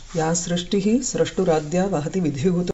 या सृष्टिः स्रष्टुराद्या वहति विधिभूत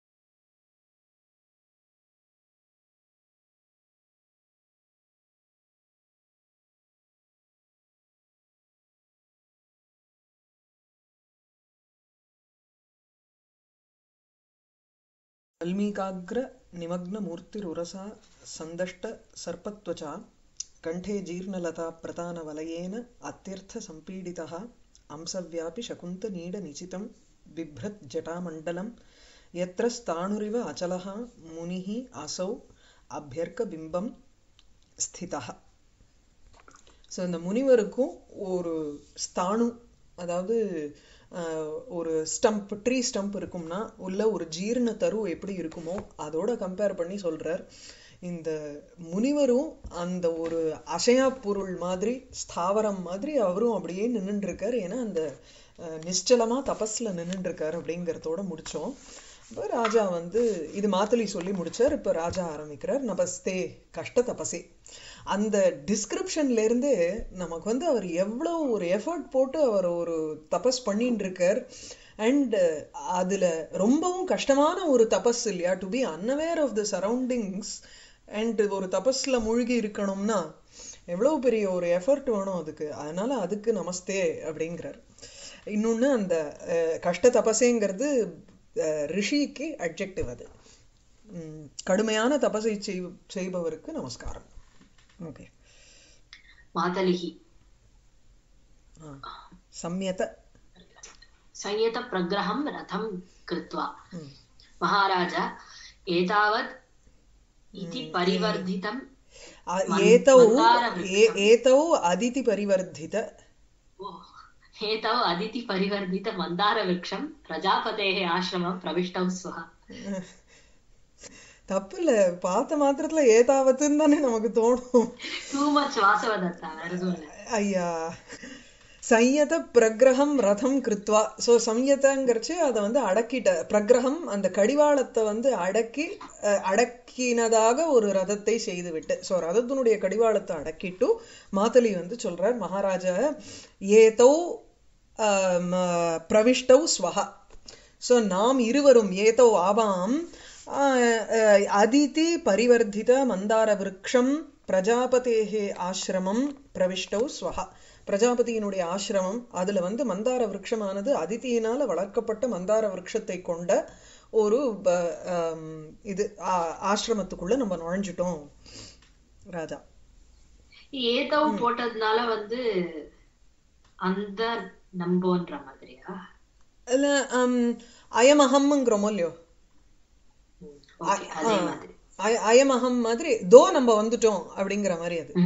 वल्मीकाग्रनिमग्नमूर्तिरुरसा सन्दष्टसर्पत्वचा कण्ठे जीर्णलताप्रतानवलयेन अत्यर्थसम्पीडितः अंसव्यापि शकुन्तनीडनिचितं बिभ्रज्जटामण्डलं यत्र स्थाणुरिव अचलः मुनिः असौ அபியர்க்கபிம்பம் ஸ்திதா ஸோ இந்த முனிவருக்கும் ஒரு ஸ்தானு அதாவது ஒரு ஸ்டம்ப் ட்ரீ ஸ்டம்ப் இருக்கும்னா உள்ள ஒரு ஜீர்ண தரு எப்படி இருக்குமோ அதோட கம்பேர் பண்ணி சொல்றார் இந்த முனிவரும் அந்த ஒரு அசையா பொருள் மாதிரி ஸ்தாவரம் மாதிரி அவரும் அப்படியே நின்றுட்டு இருக்காரு ஏன்னா அந்த நிശ്ചலமா தபஸ்ல நின்றுட்டு இருக்காரு அப்படிங்கிறதோட முடிச்சோம் இப்போ ராஜா வந்து இது மாத்தலி சொல்லி முடிச்சார் இப்போ ராஜா ஆரம்பிக்கிறார் நபஸ்தே கஷ்ட தபசே அந்த டிஸ்கிரிப்ஷன்ல இருந்து நமக்கு வந்து அவர் எவ்வளோ ஒரு எஃபர்ட் போட்டு அவர் ஒரு தபஸ் பண்ணிட்டு இருக்கார் அண்ட் அதுல ரொம்பவும் கஷ்டமான ஒரு தபஸ் இல்லையா to be unaware of the surroundings and ஒரு தபஸ்ல மூழ்கி இருக்கணும்னா எவ்வளவு பெரிய ஒரு எஃபர்ட் வேணும் அதுக்கு அதனால அதுக்கு நமஸ்தே அப்படிங்கிறார் இன்னொன்னு அந்த கஷ்ட தபசேங்கிறது ரிஷிக்கு அட்ஜெக்டிவ் அது கடுமையான தபசை செய்பவருக்கு நமஸ்காரம் ஓகே मातलिः சம்யத संयतप्रग्रहं रथं कृत्वा महाराज एतावत् इति परिवर्धितं ஏதௌ ஏதௌ அதிதி பரிவர்த்தித ओ, एतौ अदितिपरिवर्धितमन्दारवृक्षं प्रजापतेः आश्रमं प्रविष्टौ स्वः தப்பு இல்ல பார்த்த மாத்திரத்துல ஏதாவதுன்னு தானே நமக்கு தோணும் टू मच् वासवदत्ता नरसोल ஐயா சையத பிரகிரகம் ரதம் கிருத்வா ஸோ சம்யதங்கிறச்சு அதை வந்து அடக்கிட்ட பிரகிரகம் அந்த கடிவாளத்தை வந்து அடக்கி அடக்கினதாக ஒரு ரதத்தை செய்து விட்டு ஸோ ரதத்தினுடைய கடிவாளத்தை அடக்கிட்டு மாத்தலி வந்து சொல்றார் மகாராஜா ஏதோ பிரவிஷ்டௌ ஸ்வஹா ஸோ நாம் இருவரும் ஏதோ ஆவாம் அதிதி பரிவர்த்தித மந்தார விரக்ஷம் பிரஜாபதேகே ஆசிரமம் பிரவிஷ்டௌ ஸ்வஹா பிரஜாபதியினுடைய ஆசிரமம் அதுல வந்து மந்தார விரக்ஷமானது அதித்தியினால வளர்க்கப்பட்ட மந்தார விரக்ஷத்தை கொண்ட ஒரு இது ஆசிரமத்துக்குள்ள நம்ம நுழைஞ்சிட்டோம் ராஜா ஏதோ போட்டதுனால வந்து அந்த நம்போன்ற மாதிரியா இல்ல அயமஹம்ங்கிறோமோ இல்லையோ அதே மாதிரி அயமகம் மாதிரி தோ நம்ம வந்துட்டோம் அப்படிங்கிற மாதிரி அது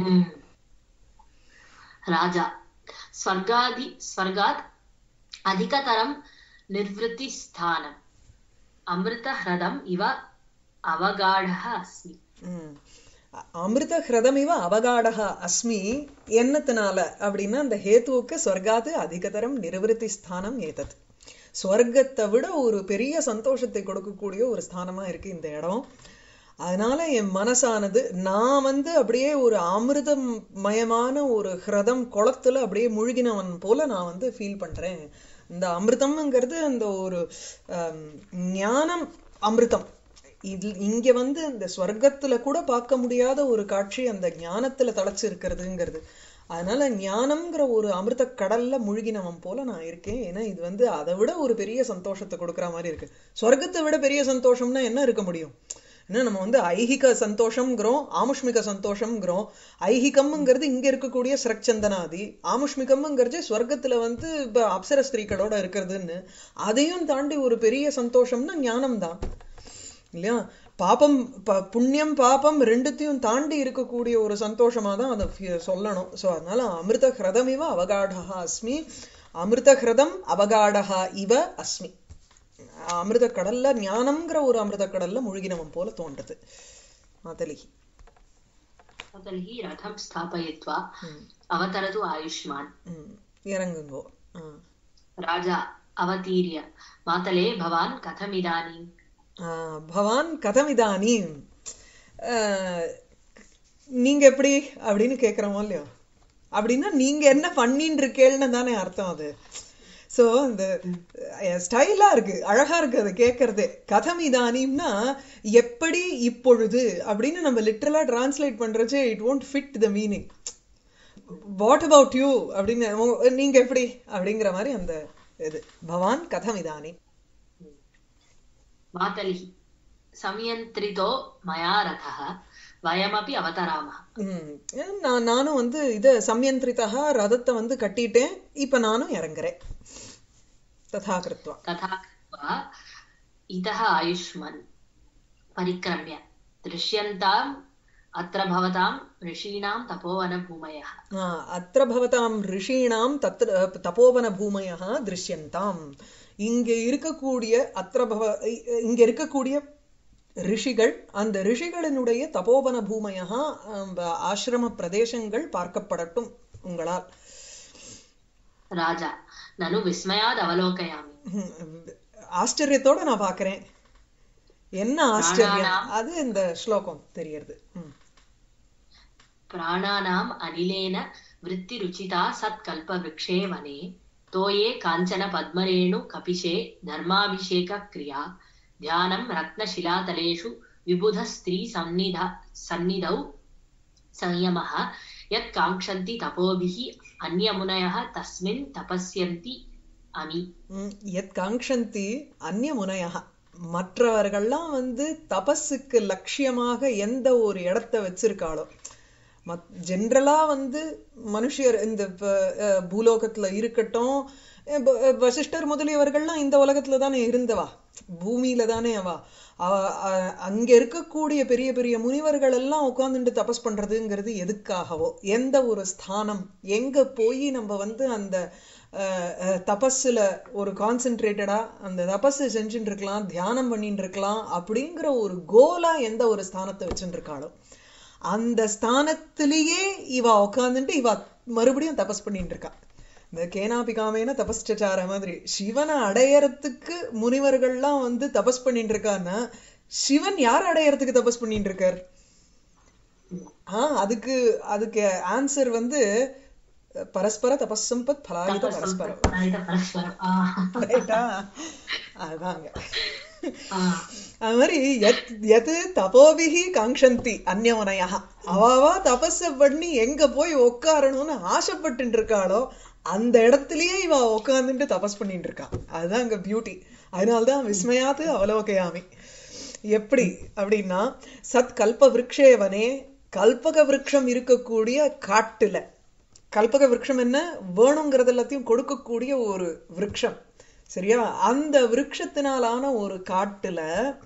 राजा स्वर्गादि स्वर्गात् अधिकतरं निर्वृत्तिस्थानम् अमृतह्रदम् इव अवगाढः अस्मि அமிர்த ஹிரதம் இவ அவகாடக அஸ்மி என்னத்தினால அப்படின்னா அந்த ஹேத்துவுக்கு ஸ்வர்காத்து அதிகதரம் நிர்வൃத்தி ஸ்தானம் ஏதது ஸ்வர்க்கத்தை விட ஒரு பெரிய சந்தோஷத்தை கொடுக்கக்கூடிய ஒரு ஸ்தானமா இருக்கு இந்த இடம் அதனால என் மனசானது நான் வந்து அப்படியே ஒரு அமிர்தம் மயமான ஒரு ஹிரதம் குளத்துல அப்படியே முழுகினவன் போல நான் வந்து ஃபீல் பண்றேன் இந்த அமிர்தம்ங்கிறது அந்த ஒரு ஞானம் அமிர்தம் இது இங்க வந்து இந்த ஸ்வர்க்கத்துல கூட பார்க்க முடியாத ஒரு காட்சி அந்த ஞானத்துல தளச்சு இருக்கிறதுங்கிறது அதனால ஞானம்ங்கிற ஒரு அமிர்த கடல்ல முழுகினவன் போல நான் இருக்கேன் ஏன்னா இது வந்து அதை விட ஒரு பெரிய சந்தோஷத்தை கொடுக்குற மாதிரி இருக்கு ஸ்வர்க்கத்தை விட பெரிய சந்தோஷம்னா என்ன இருக்க முடியும் ஏன்னா நம்ம வந்து ஐகிக சந்தோஷம்ங்கிறோம் ஆமுஷ்மிக சந்தோஷம்ங்கிறோம் ஐகிகம்ங்கிறது இங்க இருக்கக்கூடிய சிரச்சந்தனாதி ஆமுஷ்மிகம்ங்கிறது ஸ்வர்க்கத்துல வந்து இப்ப அப்சர ஸ்திரீகளோட இருக்கிறதுன்னு அதையும் தாண்டி ஒரு பெரிய சந்தோஷம்னா ஞானம் தான் இல்லையா பாப்பம் புண்ணியம் பாப்பம் ரெண்டுத்தையும் தாண்டி இருக்கக்கூடிய ஒரு சந்தோஷமா தான் அதை சொல்லணும் ஸோ அதனால அமிர்த ஹிரதம் இவ அவகாடா அஸ்மி அமிர்த ஹிரதம் அவகாடா இவ அஸ்மி அமிர்த கடல்ல ஞானம்ங்கிற ஒரு அமிர்த கடல்ல முழுகினவன் போல தோன்றது மாதலிகி மாதலிகி ரதம் ஸ்தாபயித்வா அவதரது ஆயுஷ்மான் இறங்குங்கோ ராஜா அவதீரிய மாதலே பவான் கதமிதானீம் பவான் கதமிதானி நீங்க எப்படி அப்படின்னு கேக்குறோமோ இல்லையோ அப்படின்னா நீங்க என்ன பண்ணின்னு இருக்கேன்னு தானே அர்த்தம் அது சோ அந்த ஸ்டைலா இருக்கு அழகா இருக்கு அதை கேட்கறது கதம் இதானிம்னா எப்படி இப்பொழுது அப்படின்னு நம்ம லிட்டரலா டிரான்ஸ்லேட் பண்றச்சே it won't fit the meaning what about you அப்படின்னு உங்க- நீங்க எப்படி அப்படிங்கிற மாதிரி அந்த இது பவான் கதம் இதானி मातलिः संयन्त्रितो मया रथः वयमपि अवतरामः ம். நான் நானும் வந்து இத சம்யந்திரிதா ரதத்தை வந்து கட்டிட்டேன் இப்ப நானும் இறங்குறேன் ததா கிருத்வா तथा कृत्वा इतः आयुष्मन् परिक्रम्य दृश्यन्ताम् अत्र भवतां ऋषीणां तपोवनभूमयः ஆ, அத்திர பவதாம் ரிஷீணாம் தத்ர தபோவன பூமயः திருஷ்யந்தாம் இங்க இருக்கக்கூடிய அத்திர பவ இ- இங்க இருக்கக்கூடிய ரிஷிகள் அந்த ரிஷிகளினுடைய தபோவன பூமயः ஆம், ஆசிரம பிரதேசங்கள் பார்க்கப்படட்டும் உங்களால் राजा ननु विस्मयाद् अवलोकयामि ம், ஆச்சரியத்தோட நான் பார்க்கிறேன் என்ன ஆச்சரியம் பிராணானாம் அது இந்த ஸ்லோகம் தெரியறது ம். प्राणानाम् अनिलेन वृत्तिरुचिता सत्कल्पवृक्षे वने तोये काञ्चन पद्मरेणु कपिशे धर्माभिषेकक्रिया ध्यानं रत्नशिलातलेषु विबुधस्त्रीसन्निध सन्निधौ संयमः यत् काङ्क्षन्ति तपोभिः अन्यमुनयः तस्मिन् तपस्यन्ति अमि ம், யத் காங்க்ஷந்தி அந்நிய முனையாக மற்றவர்கள்லாம் வந்து தபஸுக்கு லட்சியமாக எந்த ஒரு இடத்த வச்சிருக்காளோ மத் ஜென்ரலா வந்து மனுஷியர் இந்த ப- அஹ், பூலோகத்துல இருக்கட்டும் அஹ், ப- அஹ், வசிஷ்டர் முதலியவர்கள்லாம் இந்த உலகத்துல தானே இருந்தவா பூமியில தானே அவா அவ- அ- அங்க இருக்கக்கூடிய பெரிய பெரிய முனிவர்கள் எல்லாம் உட்கார்ந்துட்டு தபஸ் பண்றதுங்கிறது எதுக்காகவோ எந்த ஒரு ஸ்தானம் எங்க போய் நம்ம வந்து அந்த அஹ், அஹ், தபஸ்ல ஒரு கான்சென்ட்ரேட்டடா அந்த தபஸ் செஞ்சுட்டு இருக்கலாம் தியானம் பண்ணிட்டு இருக்கலாம் அப்படிங்கிற ஒரு கோலா எந்த ஒரு ஸ்தானத்தை வச்சுட்டு இருக்காளோ அந்த ஸ்தானத்திலேயே இவ உட்காந்துட்டு இவ மறுபடியும் தபஸ் பண்ணிட்டு இருக்கா இந்த கேனாபிகாமேன தபஸ்சார மாதிரி சிவனை அடையறதுக்கு முனிவர்கள்லாம் வந்து தபஸ் பண்ணிட்டு இருக்கான்னா சிவன் யார் அடையறதுக்கு தபஸ் பண்ணிட்டு இருக்கார் ஆ அதுக்கு அதுக்கு ஆன்சர் வந்து பரஸ்பர தபஸம்பத் பலாயுத பரஸ்பரம் परस्परम् आ ரைட்டா அதாங்க आ அது மாதிரி எத் எது தபோபிகி காங்ஷந்தி அந்நியவனையா அவாவா தபஸ பண்ணி எங்க போய் உட்காரணும்னு ஆசைப்பட்டு இருக்காளோ அந்த இடத்துலயே இவ உட்கார்ந்துட்டு தபஸ் பண்ணிட்டு இருக்கா அதுதான் அங்க பியூட்டி அதனால்தான் விஸ்மயாத்து அவலோகையாமி எப்படி அப்படின்னா சத் கல்ப விருக்ஷேவனே கல்பக விருட்சம் இருக்கக்கூடிய காட்டுல கல்பக விருட்சம் என்ன வேணுங்கிறது எல்லாத்தையும் கொடுக்கக்கூடிய ஒரு விருட்சம் சரியா அந்த விருட்சத்தினாலான ஒரு காட்டுல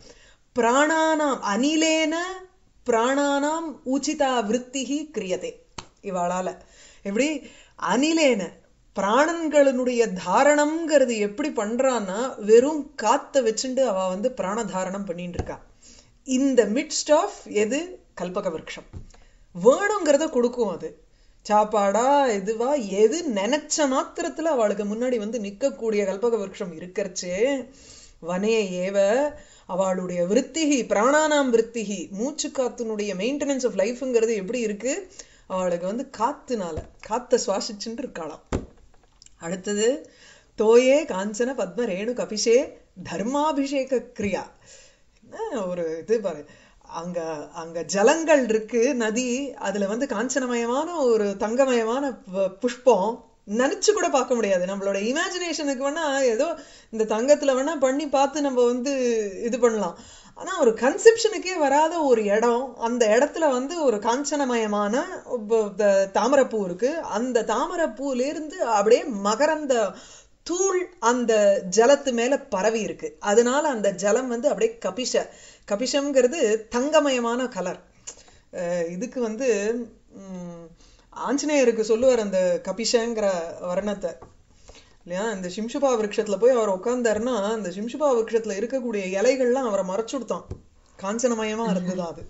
பிராணானாம் அனிலேன பிராணானாம் உச்சிதா விருத்திகி கிரியதே இவாளால எப்படி அனிலேன பிராணன்களினுடைய தாரணம்ங்கிறது எப்படி பண்றான்னா வெறும் காத்த வச்சுண்டு அவ வந்து பிராண தாரணம் பண்ணிட்டு இருக்கா இந்த மிட்ஸ்ட் ஆஃப் எது கல்பக விருட்சம் வேணுங்கிறத கொடுக்கும் அது சாப்பாடா இதுவா எது நினைச்ச மாத்திரத்துல அவளுக்கு முன்னாடி வந்து நிக்கக்கூடிய கல்பக விருட்சம் இருக்கறச்சே வனே ஏவ அவளுடைய விருத்திகி பிராணானாம் விருத்திகி மூச்சு காத்தினுடைய மெயின்டெனன்ஸ் ஆஃப் லைஃப்ங்கிறது எப்படி இருக்கு அவளுக்கு வந்து காத்துனால காத்த சுவாசிச்சுட்டு இருக்காளாம் அடுத்தது தோயே காஞ்சன பத்ம ரேணு கபிஷே தர்மாபிஷேக கிரியா என்ன ஒரு இது பாரு அங்க அங்க ஜலங்கள் இருக்கு நதி அதுல வந்து காஞ்சனமயமான ஒரு தங்கமயமான பு- புஷ்பம் நினைச்சு கூட பார்க்க முடியாது நம்மளோட இமேஜினேஷனுக்கு வேணா ஏதோ இந்த தங்கத்துல வேணா பண்ணி பார்த்து நம்ம வந்து இது பண்ணலாம் ஆனா ஒரு கன்செப்ஷனுக்கே வராத ஒரு இடம் அந்த இடத்துல வந்து ஒரு காஞ்சனமயமான ப- த- தாமரைப்பூ இருக்கு அந்த தாமரைப்பூல இருந்து அப்படியே மகரந்த தூள் அந்த ஜலத்து மேல பரவி இருக்கு அதனால அந்த ஜலம் வந்து அப்படியே கபிஷ கபிஷம்ங்கிறது தங்கமயமான கலர் இதுக்கு வந்து ம், ஆஞ்சநேயருக்கு சொல்லுவார் அந்த கபிஷங்கிற வர்ணத்தை இல்லையா இந்த சிம்சுபா விருட்சத்துல போய் அவர் உட்கார்ந்தாருன்னா அந்த சிம்சுபா விருட்சத்துல இருக்கக்கூடிய இலைகள்லாம் அவரை மறைச்சு கொடுத்தான் காஞ்சனமயமா இருந்ததா அது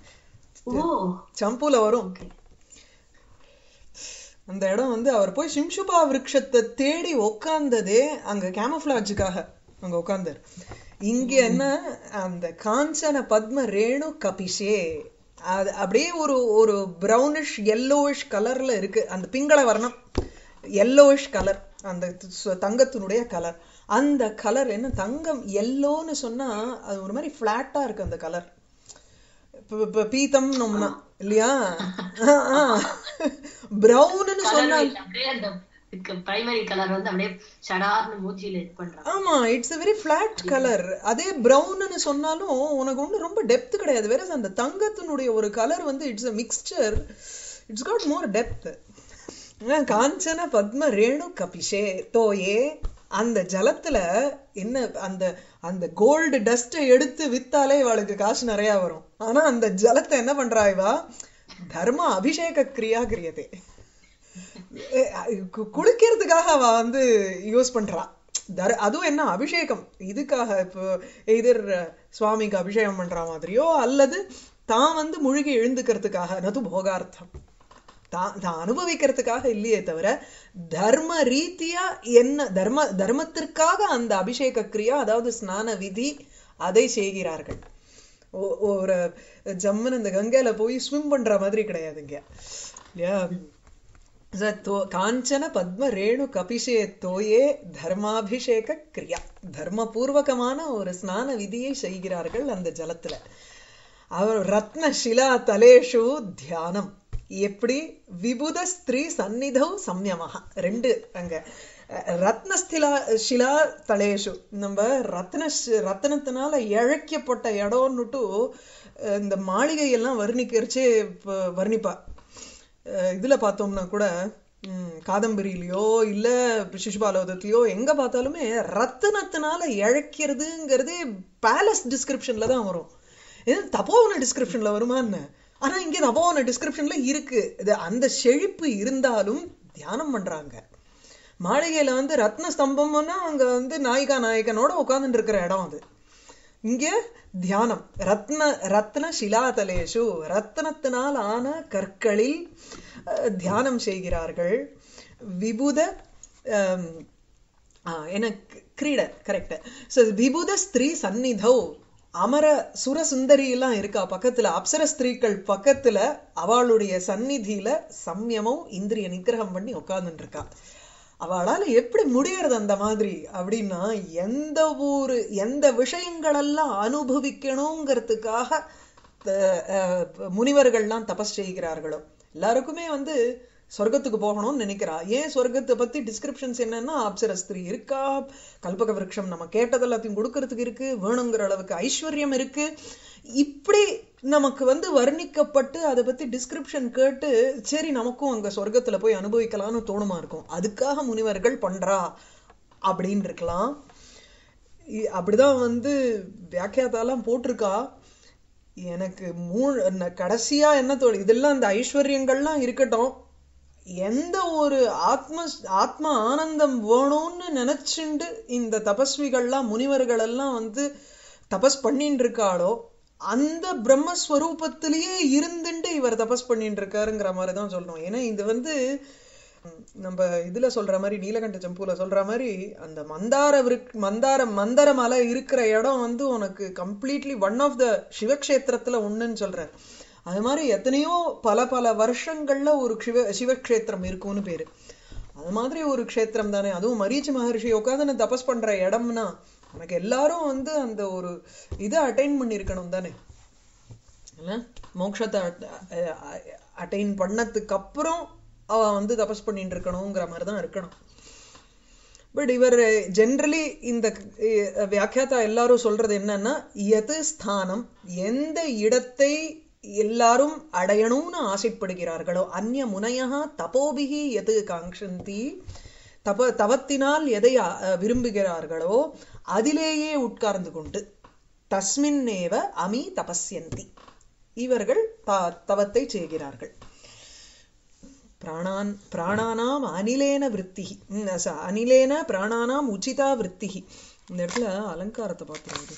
ஓ சம்புல வரும் அந்த இடம் வந்து அவர் போய் சிம்சுபா விருட்சத்தை தேடி உக்காந்ததே அங்க கேமஃபிளாஜுக்காக அங்க உட்கார்ந்தார் இங்க என்ன அந்த காஞ்சன பத்ம ரேணு கபிஷே அது அப்படியே ஒரு ஒரு பிரவுனிஷ் yellowish கலர்ல இருக்கு அந்த பிங்கள வர்ணம் yellowish கலர் அந்த சு- தங்கத்தினுடைய கலர் அந்த கலர் என்ன தங்கம் எல்லோன்னு சொன்னா அது ஒரு மாதிரி ஃபிளாட்டா இருக்கு அந்த கலர் இப்ப பீத்தம்னோம்னா இல்லையா பிரவுன்னு கலர் சொன்னா அப்படியே அந்த பிரைமரி கலர் வந்து அப்படியே சடார்னு மூச்சியில இது பண்றாங்க ஆமா it's a very flat colour அதே பிரவுன்னு சொன்னாலும் உனக்கு ஒன்றும் ரொம்ப டெப்த் கிடையாது வேற அந்த தங்கத்தினுடைய ஒரு கலர் வந்து it's a mixture it's got more depth காஞ்சன பத்ம ரேணு கபிஷே தோயே அந்த ஜலத்துல என்ன அந்த அந்த கோல்டு டஸ்ட்டை எடுத்து வித்தாலே இவளுக்கு காசு நிறைய வரும் ஆனா அந்த ஜலத்தை என்ன பண்றா இவா தர்ம அபிஷேக கிரியா கிரியதே கு- குளிக்கிறதுக்காக அவ வந்து யூஸ் பண்றா தர் அதுவும் என்ன அபிஷேகம் இதுக்காக இப்போ எதிர் சுவாமிக்கு அபிஷேகம் பண்ற மாதிரியோ அல்லது தான் வந்து முழுகி எழுந்துக்கிறதுக்காக நது போகார்த்தம் தான் தான் அனுபவிக்கிறதுக்காக இல்லையே தவிர தர்ம ரீதியா என்ன தர்ம தர்மத்திற்காக அந்த அபிஷேக கிரியா அதாவது ஸ்நான விதி அதை செய்கிறார்கள் ஒ- ஒரு ஜம்முன்னு இந்த கங்கையில போய் ஸ்விம் பண்ற மாதிரி கிடையாதுங்க இல்லையா स तो- काञ्चन पद्म ரேணு கபிஷே தோயே தர்மாபிஷேக கிரியா தர்மபூர்வகமான ஒரு ஸ்நான விதியை செய்கிறார்கள் அந்த ஜலத்துல அவர் ரத்ன ஷிலா தலேஷு தியானம் எப்படி விபுத ஸ்திரீ சந்நிதௌ சம்யமஹ ரெண்டு அங்க அஹ், ரத்னஸ்திலா ஷிலா தலேஷு நம்ம ரத்ன ஷி- ரத்னத்தினால இழைக்கப்பட்ட இடம்னுட்டு அஹ், இந்த மாளிகை எல்லாம் வர்ணிக்கிறச்சே இப்ப வர்ணிப்பா அஹ் இதுல பார்த்தோம்னா கூட ம், காதம்பரியிலயோ இல்ல சிசுபாலோதத்திலயோ எங்க பார்த்தாலுமே ரத்தினத்தினால இழைக்கிறதுங்கிறதே பேலஸ் டிஸ்கிரிப்ஷன்ல தான் வரும் இது தபோவன டிஸ்கிரிப்ஷன்ல வருமா என்ன ஆனா இங்க தபோவன டிஸ்கிரிப்ஷன்ல இருக்கு இது அந்த செழிப்பு இருந்தாலும் தியானம் பண்றாங்க மாளிகையில வந்து ரத்ன ஸ்தம்பம்னா அங்க வந்து நாயிகா நாயகனோட உட்கார்ந்துட்டு இருக்கிற இடம் அது இங்க தியானம் ரத்ன ரத்ன சிலாதலேஷு ரத்னத்தினால் ஆன கற்களில் அஹ், தியானம் செய்கிறார்கள் விபுத ஆம், ஆ, எனக்கு கிரீட கரெக்ட் ஸோ விபுத ஸ்திரீ சந்நிதௌ அமர சுரசுந்தரி எல்லாம் இருக்கா பக்கத்துல அப்சர ஸ்திரீக்கள் பக்கத்துல அவளுடைய சந்நிதியில சம்யமும் இந்திரிய நிக்கிரகம் பண்ணி உட்கார்ந்துட்டு இருக்கா அவளால எப்படி முடியறது அந்த மாதிரி அப்படின்னா எந்த ஒரு எந்த விஷயங்களெல்லாம் அனுபவிக்கணுங்கிறதுக்காக த- அஹ், முனிவர்கள்லாம் தபஸ் செய்கிறார்களோ எல்லாருக்குமே வந்து சொர்க்கத்துக்கு போகணும்னு நினைக்கிறா ஏன் சொர்க்கத்தை பத்தி டிஸ்கிரிப்ஷன்ஸ் என்னன்னா அப்சர ஸ்திரீ இருக்கா கல்பக விருட்சம் நம்ம கேட்டது எல்லாத்தையும் கொடுக்கறதுக்கு இருக்கு வேணுங்கிற அளவுக்கு ஐஸ்வர்யம் இருக்கு இப்படி நமக்கு வந்து வர்ணிக்கப்பட்டு அதை பத்தி டிஸ்கிரிப்ஷன் கேட்டு சரி நமக்கும் அங்க சொர்க்கத்துல போய் அனுபவிக்கலாம்னு தோணுமா இருக்கும் அதுக்காக முனிவர்கள் பண்றா அப்படின்னு இருக்கலாம் இ- அப்படிதான் வந்து வியாக்கியாத்தாலாம் போட்டிருக்கா எனக்கு மூ ந- கடைசியா என்ன தோணு இதெல்லாம் இந்த ஐஸ்வர்யங்கள்லாம் இருக்கட்டும் எந்த ஒரு ஆத்ம ஆத்ம ஆனந்தம் வேணும்னு நினைச்சுண்டு இந்த தபஸ்விகள்லாம் முனிவர்கள் எல்லாம் வந்து தபஸ் பண்ணிட்டு இருக்காளோ அந்த பிரம்மஸ்வரூபத்திலேயே இருந்துட்டு இவர் தபஸ் பண்ணிட்டு இருக்காருங்கிற மாதிரி தான் சொல்லணும் ஏன்னா இது வந்து ம், நம்ம இதுல சொல்ற மாதிரி நீலகண்ட சம்பூல சொல்ற மாதிரி அந்த மந்தார விருக் மந்தார மந்தர மலை இருக்கிற இடம் வந்து உனக்கு கம்ப்ளீட்லி ஒன் ஆஃப் த சிவக்ஷேத்திரத்துல ஒண்ணுன்னு சொல்ற அது மாதிரி எத்தனையோ பல பல வருஷங்கள்ல ஒரு சிவ சிவக்ஷேத்திரம் இருக்கும்னு பேரு அது மாதிரி ஒரு க்ஷேத்திரம் தானே அதுவும் மரீச்சி மகர்ஷி உட்காந்து தபஸ் பண்ற இடம்னா உனக்கு எல்லாரும் வந்து அந்த ஒரு இதை அட்டைன் பண்ணியிருக்கணும் தானே இல்ல மோட்சத்தை அட்டைன் பண்ணதுக்கு அப்புறம் அவ வந்து தபஸ் பண்ணிட்டு இருக்கணுங்கிற மாதிரி தான் இருக்கணும் பட் இவர் ஜென்ரலி இந்த அஹ், வியாக்கியாத்தா எல்லாரும் சொல்றது என்னன்னா எது ஸ்தானம் எந்த இடத்தை எல்லாரும் அடையணும்னு ஆசைப்படுகிறார்களோ அந்நிய முனையா தபோபிகி எது காங்ஷந்தி தப தவத்தினால் எதை அஹ், விரும்புகிறார்களோ அதிலேயே உட்கார்ந்து கொண்டு தஸ்மின்னேவ அமி தபஸ்யந்தி இவர்கள் த- தவத்தை செய்கிறார்கள் பிராணான் பிராணானாம் அனிலேன விருத்திகி ம், ச- அனிலேன பிராணானாம் உச்சிதா விருத்திகி இந்த இடத்துல அலங்காரத்தை பார்த்துருவது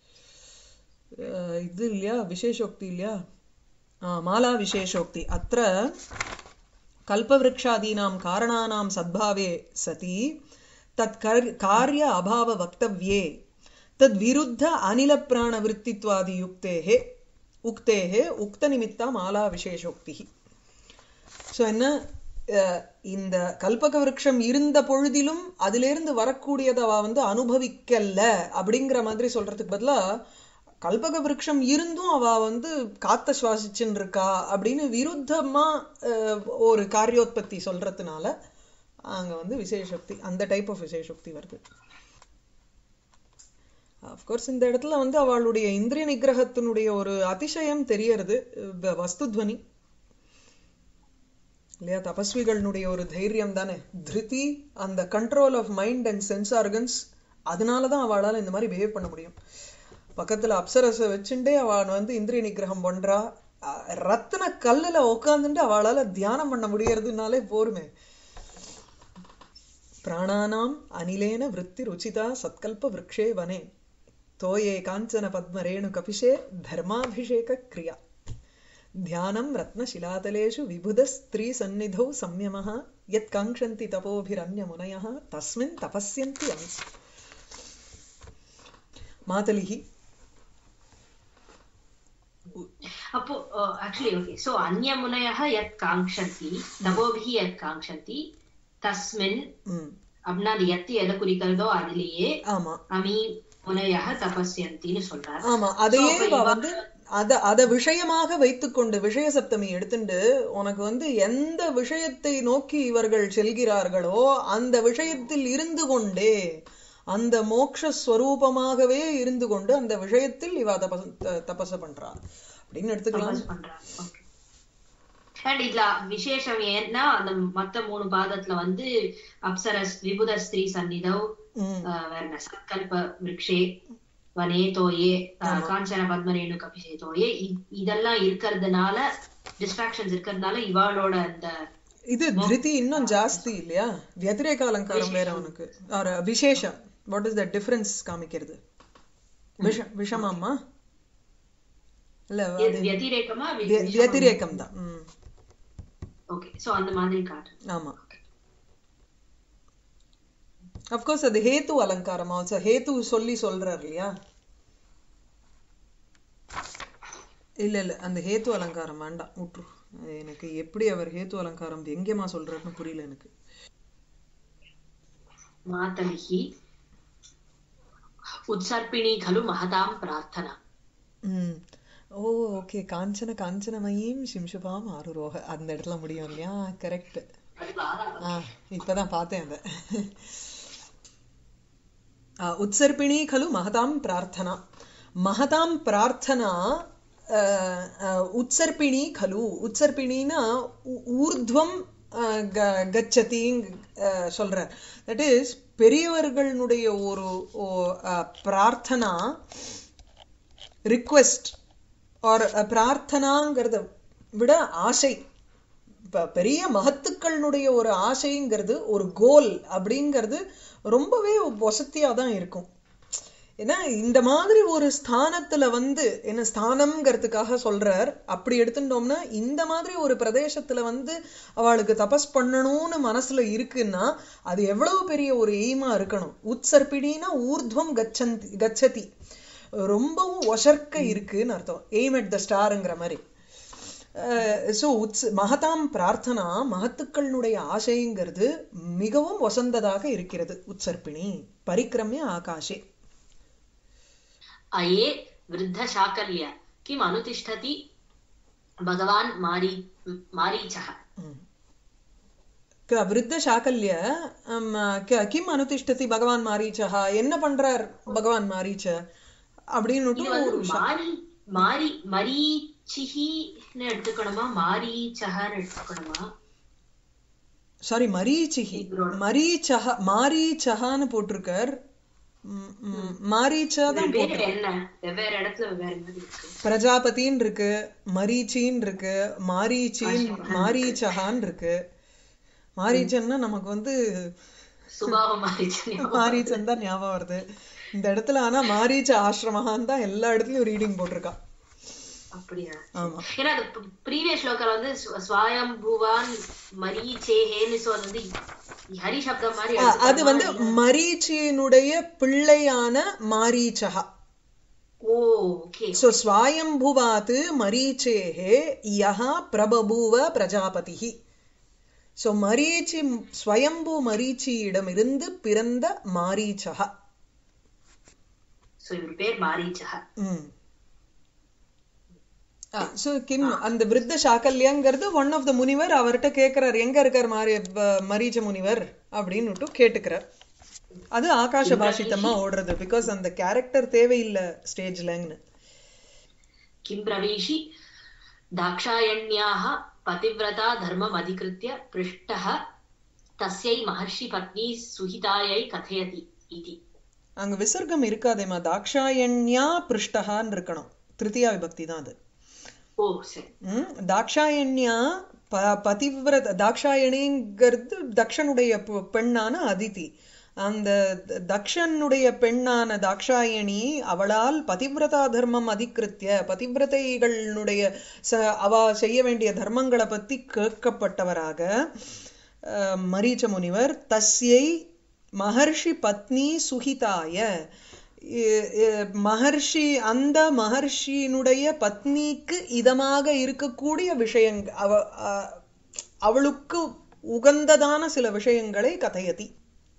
இது இல்லையா விசேஷோக்தி இல்லையா ஆ, மாலா விசேஷோக்தி அத்த கல்பவृक्षादीनां कारणानां सद्भावे सति तत् कर- कार्य अभाव वक्तव्ये तद् विरुद्ध अनिलप्राणवृत्तित्वादियुक्तेः उक्तेः उक्तनिमित्ता माला विशेषोक्तिः ஸோ என்ன அஹ், இந்த கல்பக விருட்சம் இருந்த பொழுதிலும் அதிலிருந்து வரக்கூடியதை அவ வந்து அனுபவிக்கல அப்படிங்கிற மாதிரி சொல்றதுக்கு பதிலா கல்பக விருட்சம் இருந்தும் அவ வந்து காத்த சுவாசிச்சுன்னு இருக்கா அப்படின்னு விருத்தமா அஹ், ஒரு காரியோத்பத்தி சொல்றதுனால அங்க வந்து விசேஷக்தி அந்த டைப் ஆஃப் விசேஷக்தி வருது அஃப்கோர்ஸ் இந்த இடத்துல வந்து அவளுடைய இந்திரிய நிகிரகத்தினுடைய ஒரு அதிசயம் தெரியறது வ- வஸ்துத்வனி இல்லையா தபஸ்விகளுடைய ஒரு தைரியம் தானே திருதி அந்த control of mind and sense organs அதனால தான் அவளால இந்த மாதிரி பிஹேவ் பண்ண முடியும் பக்கத்துல அப்சரஸை வச்சுட்டே அவள் வந்து இந்திரிய நிகிரகம் பண்றா அஹ் ரத்தின கல்லுல உட்காந்துட்டு அவளால தியானம் பண்ண முடியறதுனாலே போருமே प्राणानाम् अनिलेन वृत्तिरुचिता सत्कल्पवृक्षे वने तोये काञ्चन पद्मरेणुकपिशे धर्माभिषेकक्रिया ध्यानं रत्नशिलातलेषु विबुधस्त्रीसन्निधौ संयमः यत्काङ्क्षन्ति तपोभिरन्यमुनयः तस्मिन् तपस्यन्ति अमि मातलिः அப்போ ஆக்சுவலி ஓகே சோ அந்நிய முனையः யத் காங்க்ஷந்தி தபோபிஹி யத் காங்க்ஷந்தி தஸ்மின் ம், அப்படின்னா அது எத்து எதை குறிக்கிறதோ அதுலயே ஆமா அமி முனையः தபஸ்யந்தின்னு சொல்றாரு ஆமா அதையே So, அப்ப இவ இவ- வந்து அத அத விஷயமாக வைத்துக்கொண்டு விஷய சப்தமி எடுத்துண்டு உனக்கு வந்து எந்த விஷயத்தை நோக்கி இவர்கள் செல்கிறார்களோ அந்த விஷயத்தில் இருந்து கொண்டே அந்த மோட்ச ஸ்வரூபமாகவே இருந்து கொண்டு அந்த விஷயத்தில் இவ தபஸ் த- தபச பண்றா அப்படின்னு எடுத்துக்கலாம் தபஸ் பண்றாரு ஓகே அண்ட் இதுல விசேஷம் ஏன்னா அந்த மத்த மூணு பாதத்துல வந்து அப்சரஸ் விபுத ஸ்திரீ சந்நிதவ் ம் ஆஹ் வேற என்ன சத்கல்ப விருக்ஷே வனே தோயே ஆஹ் காஞ்சன பத்மரேணு கபிஷே தோயே இ- இதெல்லாம் இருக்கிறதுனால டிஸ்ட்ராக்ஷன்ஸ் இருக்கிறதுனால இவாளோட அந்த இது திருதி இன்னும் ஜாஸ்தி இல்லையா வத்திரேக அலங்காரம் வேற உனக்கு ஒரு விசேஷம் வாட் இஸ் த டிஃபரன்ஸ் காமிக்கிறது விஷ விஷமாம்மா இல்ல அது வத்திரேகமா விய- வியதிரேகம் தான் ம் ஓகே சோ அந்த மாதிரி காட்டு ஆமா அஃப்கோர்ஸ் அது ஹேத்து அலங்காரம் ஆல்சோ ஹேத்து சொல்லி சொல்றார் இல்லையா இல்ல இல்ல அந்த ஹேத்து அலங்காரம் வேண்டாம் விட்டுரு அது எனக்கு எப்படி அவர் ஹேத்து அலங்காரம் எங்கேமா சொல்றாருன்னு புரியல எனக்கு மாதலிஹி உத்சர்ப்பிணி खलु महतां प्रार्थना ம் ஓ ஓகே காஞ்சன காஞ்சனமயீம் சிம்சுபாம் ஆருரோக அந்த இடத்துல முடியும் இல்லையா கரெக்ட் ஆ இப்பதான் பார்த்தேன் அதை ஆ, உத்சர்ப்பிணி खलु महतां प्रार्थना महतां प्रार्थना ஆ, ஆ, உத்சர்ப்பிணி खलु உத்சர்ப்பிணின்னா ஊ- ஊர்த்வம் ஆ, க- கச்சதி சொல்றார் தட் இஸ் பெரியவர்களுடைய ஒரு ஓ- ஆ, பிரார்த்தனா ரிக்வெஸ்ட் ஆர் பிரார்த்தனாங்கிறத விட ஆசை இப்ப பெரிய மகத்துக்களுடைய ஒரு ஆசைங்கிறது ஒரு கோல் அப்படிங்கிறது ரொம்பவே வசதியா தான் இருக்கும் ஏன்னா இந்த மாதிரி ஒரு ஸ்தானத்துல வந்து என்ன ஸ்தானம்ங்கிறதுக்காக சொல்றார் அப்படி எடுத்துட்டோம்னா இந்த மாதிரி ஒரு பிரதேசத்துல வந்து அவளுக்கு தபஸ் பண்ணணும்னு மனசுல இருக்குன்னா அது எவ்வளவு பெரிய ஒரு எய்மா இருக்கணும் உத்சர்பிடினா ஊர்த்வம் கச்சந்தி கச்சதி ரொம்பவும் ஒசர்க்க இருக்குன்னு அர்த்தம் எய்ம் அட் த ஸ்டாருங்கிற மாதிரி ஸோ உத்ஸ் மகதாம் பிரார்த்தனா மகத்துக்களுடைய ஆசைங்கிறது மிகவும் வசந்ததாக இருக்கிறது உத்சர்ப்பிணி பரிக்கிரமிய ஆகாஷே अये वृद्धशाकल्य किम् अनुतिष्ठति भगवान् मारी मारीचः க- விருத்த சாக்கல்ய ஆம், க- கிம் அனுதிஷ்டதி பகவான் மாரீச்சா என்ன பண்றார் பகவான் மாரீச்ச அப்படின்னு இது வந்து ஒரு விஷயம். மாரி மாரி மரீச்சிஹின்னு எடுத்துக்கணுமா மாரீச்சஹன்னு எடுத்துக்கணுமா சாரி மரீச்சிஹி மரீச்சஹ மாரீச்சஹான்னு போட்டிருக்கார் ம், ம், மாரீச்சா தான் பேரு போட்டிருக்கார் என்ன வெவ்வேறு இடத்துல வெவ்வேறு மாதிரி இருக்கு பிரஜாபதின்னு இருக்கு மரீச்சின்னு இருக்கு மாரீச்சின் மாரீச்சஹான் இருக்கு மாரீச்சன்னா நமக்கு வந்து சுபாவம் மாறிச்சு மாரீச்சன் தான் ஞாபகம் வருது இந்த இடத்துல ஆனா மாரீச்ச ஆசிரமஹான் தான் எல்லா இடத்துலயும் ரீடிங் போட்டிருக்கா அப்படியா ஆமா ஏன்னா அது ப்ரீவியஸ் ஸ்லோக்கர் வந்து ஸ்வ- ஸ்வயம் பூவான் மரீச்சேஹேன்னு so அது வந்து ஹரி சப்தம் மாதிரி ஆ, அது எடுத்துக்கணுமா? வந்து மரீச்சியினுடைய பிள்ளையான மாரீச்சகா ஓ ஓகே சோ ஸ்வாயம்புவாத் மரீச்சேஹே யஹ பிரபபூவ பிரஜாபதிஹி ஸோ மரீச்சி ஸ்வயம்பு மரீச்சியிடமிருந்து பிறந்த மாரீச்சகா சோ இவர் பேர் மாரீச்சக ம் ஸோ கிம் அந்த விருத்த சாக்கல்யாங்கிறது ஒன் ஆஃப் த முனிவர் அவர்கிட்ட கேட்கிறார் எங்க இருக்கார் மாரி ப- மரீச்ச முனிவர் அப்படின்னுட்டு கேட்டுக்கிறார் அது ஆகாஷ பாஷித்தமா ஓடுறது பிகாஸ் அந்த கேரக்டர் தேவையில்லை ஸ்டேஜ்லன்னு किं ब्रवीषि दाक्षायण्याः पतिव्रता धर्मम् अधिकृत्य पृष्टः तस्यै महर्षिपत्नी सुहितायै कथयति इति அங்க விசர்க்கம் இருக்காதேமா தாக்ஷாயண்யா பிருஷ்டகான்னு இருக்கணும் திருத்தியா விபக்தி தான் அது ओ சரி ம், தாக்ஷாயண்யா ப பதிவிரத தாக்ஷாயணிங்கிறது தக்ஷனுடைய பெ- பெண்ணான அதிதி அந்த த- தக்ஷனுடைய பெண்ணான தாக்ஷாயணி அவளால் பதிவிரதா தர்மம் அதிகிருத்திய பதிவிரதைகளுடைய ச அவ செய்ய வேண்டிய தர்மங்களை பத்தி கேட்கப்பட்டவராக அஹ், மரீச்ச முனிவர் தஸ்யை மகர்ஷி பத்னி சுஹிதாய இ- இ- மகர்ஷி அந்த மகர்ஷியினுடைய பத்னிக்கு இதமாக இருக்கக்கூடிய விஷயங் அவ அ- அவளுக்கு உகந்ததான சில விஷயங்களை கதையதி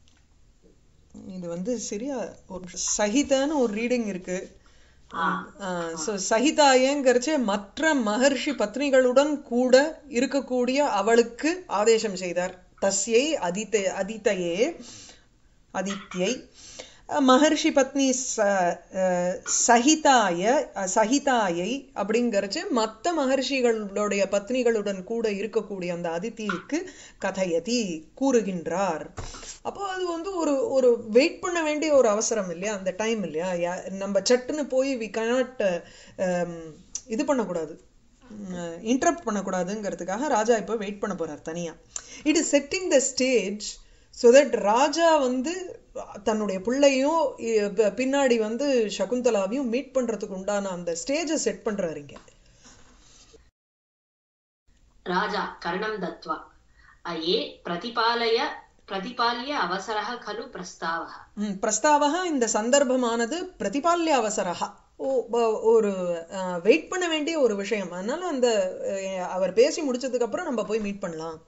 இது வந்து சரியா ஒரு சகிதான்னு ஒரு ரீடிங் இருக்கு ஸோ சகிதாயங்கிறச்சு மற்ற மகர்ஷி பத்னிகளுடன் கூட இருக்கக்கூடிய அவளுக்கு ஆதேசம் செய்தார் தஸ்யை அதித்த அதித்தையே அதித்யை அஹ், மகர்ஷி பத்னி ச அஹ், சகிதாய அஹ், சகிதாயை அப்படிங்கிறச்சு மற்ற மகர்ஷிகளுடைய பத்னிகளுடன் கூட இருக்கக்கூடிய அந்த அதித்திக்கு கதையதி கூறுகின்றார் அப்போ அது வந்து ஒரு ஒரு வெயிட் பண்ண வேண்டிய ஒரு அவசரம் இல்லையா அந்த டைம் இல்லையா யா- நம்ம சட்டுன்னு போய் வி கனாட் இது பண்ணக்கூடாது இன்டரப்ட் பண்ணக்கூடாதுங்கிறதுக்காக ராஜா இப்போ வெயிட் பண்ண போறார் தனியா it is setting the stage so that ராஜா வந்து தன்னுடைய பிள்ளையும் இ- ப- பின்னாடி வந்து சகுந்தலாவையும் மீட் பண்றதுக்கு உண்டான அந்த ஸ்டேஜை செட் பண்றாரு இங்க राजा कर्णं दत्त्वा अये प्रतिपालय प्रतिपाल्य अवसरः खलु प्रस्तावः ம், பிரஸ்தாவக இந்த சந்தர்ப்பமானது பிரதிபால்ய அவசரஹா ஓ ப- ஒரு வெயிட் பண்ண வேண்டிய ஒரு விஷயம் அதனால அந்த அஹ், அவர் பேசி முடிச்சதுக்கு அப்புறம் நம்ம போய் மீட் பண்ணலாம்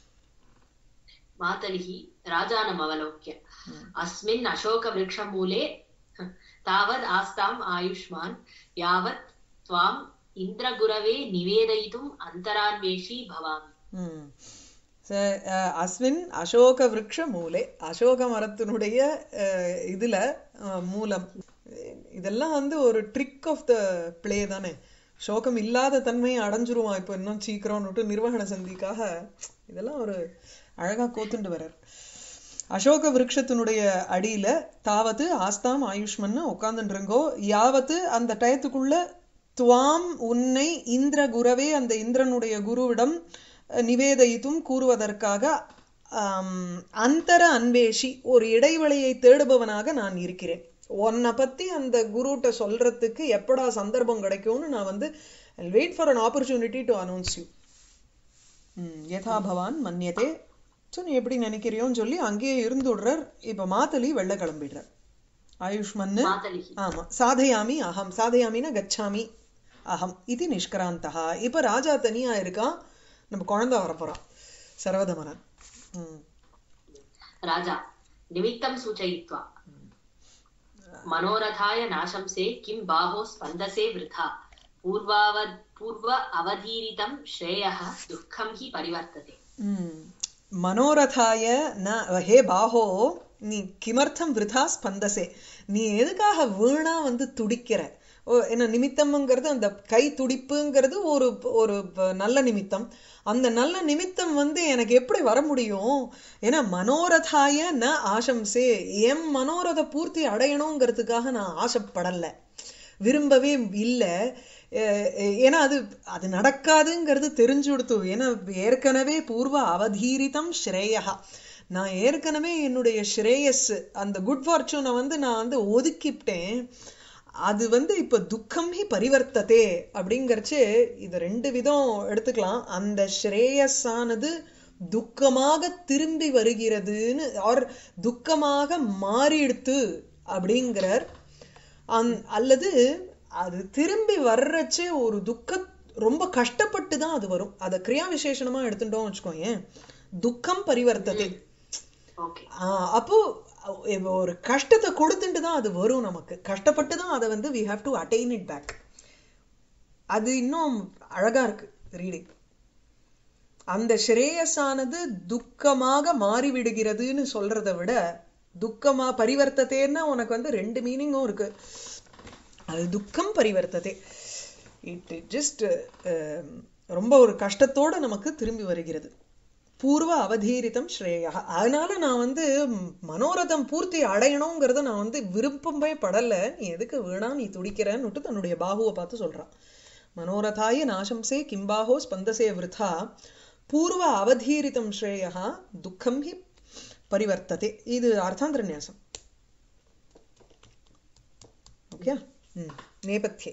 मातलिः राजानम् अवलोक्य अस्मिन् अशोकवृक्षमूले तावद् आस्ताम् आयुष्मान् यावत् त्वाम् इन्द्रगुरवे निवेदयितुम् अन्तरान्वेषी भवामि ம். ச- அஹ், அஸ்மின் அசோக விருக்ஷ மூலே அசோக மரத்தினுடைய அஹ், இதுல அஹ், மூலம் இதெல்லாம் வந்து ஒரு ட்ரிக் ஆஃப் த பிளே தானே சோகம் இல்லாத தன்மையை அடைஞ்சிருவான் இப்போ இன்னும் சீக்கிரம்னுட்டு நிர்வகண சந்திக்காக இதெல்லாம் ஒரு அழகா கோத்துண்டு வர்றார் அசோக விருட்சத்தினுடைய அடியில தாவது ஆஸ்தாம் ஆயுஷ்மன்னு உட்காந்துருங்கோ யாவத்து அந்த டயத்துக்குள்ள துவாம் உன்னை இந்திர குரவே அந்த இந்திரனுடைய குருவிடம் அஹ், நிவேதித்தும் கூறுவதற்காக ஆம், அந்தர அன்வேஷி ஒரு இடைவெளியை தேடுபவனாக நான் இருக்கிறேன் உன்னை பத்தி அந்த குருட்ட சொல்றதுக்கு எப்படா சந்தர்ப்பம் கிடைக்கும்னு நான் வந்து wait for an opportunity to announce you யதா பவான் மன்யதே ஸோ நீ எப்படி நினைக்கிறியோன்னு சொல்லி அங்கேயே இருந்து விடுறார் இப்ப மாத்தலி வெள்ள கிளம்பிடுறார் ஆயுஷ்மன்னு मातलिः ஆமா சாதயாமி அகம் சாதயாமினா கச்சாமி அகம் இது நிஷ்கிராந்தா இப்ப ராஜா தனியா இருக்கான் நம்ம குழந்தை வரப்போறான் சர்வதமனன் ம் राजा निमित्तं सूचयित्वा मनोरथाय नाशंसे किं बाहो स्पन्दसे वृथा पूर्वाव पूर्व अवधीरितं श्रेयः दुःखं हि परिवर्तते ம். மனோரதாய ந ஹே பாஹோ நீ கிமர்த்தம் விருதா ஸ்பந்தசே நீ எதுக்காக வீணா வந்து துடிக்கிற ஓ என்ன நிமித்தம்ங்கிறது அந்த கை துடிப்புங்கிறது ஒரு ஒரு ப- நல்ல நிமித்தம் அந்த நல்ல நிமித்தம் வந்து எனக்கு எப்படி வர முடியும் ஏன்னா மனோரதாய ந ஆசம்சே என் மனோரத பூர்த்தி அடையணுங்கிறதுக்காக நான் ஆசைப்படலை விரும்பவே இல்லை ஏன்னா அது அது நடக்காதுங்கிறது தெரிஞ்சு கொடுத்து ஏன்னா ஏற்கனவே பூர்வ அவதீரிதம் ஸ்ரேயா நான் ஏற்கனவே என்னுடைய ஸ்ரேயஸ் அந்த குட் ஃபார்ச்சூனை வந்து நான் வந்து ஒதுக்கிவிட்டேன் அது வந்து இப்ப துக்கம் ஹி பரிவர்த்ததே அப்படிங்கறச்சு இது ரெண்டு விதம் எடுத்துக்கலாம் அந்த ஸ்ரேயஸானது துக்கமாக திரும்பி வருகிறதுன்னு ஆர் துக்கமாக மாறிடுத்து அப்படிங்கிறார் அந் அல்லது அது திரும்பி வர்றச்சே ஒரு துக்க ரொம்ப கஷ்டப்பட்டு தான் அது வரும் அதை கிரியா விசேஷணமா எடுத்துட்டோம் வச்சுக்கோயேன் துக்கம் பரிவர்த்ததே ஓகே ஆஹ் அப்போ அஹ் ஒரு கஷ்டத்தை கொடுத்துட்டு தான் அது வரும் நமக்கு கஷ்டப்பட்டு தான் அதை வந்து we have to attain it back அது இன்னும் அழகா இருக்கு ரீடிங் அந்த ஸ்ரேயஸானது துக்கமாக மாறிவிடுகிறதுன்னு சொல்றதை விட துக்கமா பரிவர்த்ததேன்னா உனக்கு வந்து ரெண்டு மீனிங்கும் இருக்கு அது துக்கம் பரிவர்த்ததே இட் ஜஸ்ட் ரொம்ப ஒரு கஷ்டத்தோட நமக்கு திரும்பி வருகிறது பூர்வ அவதீரிதம் ஸ்ரேயா அதனால நான் வந்து ம், மனோரதம் பூர்த்தி அடையணுங்கிறத நான் வந்து விருப்பமே படல நீ எதுக்கு வேணா நீ துடிக்கிறன்னுட்டு தன்னுடைய பாகுவை பார்த்து சொல்றான் மனோரதாய நாசம்சே கிம்பாஹோ ஸ்பந்தசே விருதா பூர்வ அவதீரிதம் ஸ்ரேயா துக்கம் ஹி பரிவர்த்ததே இது அர்த்தாந்திர நியாசம் ஓகே ம் நேபத்தியே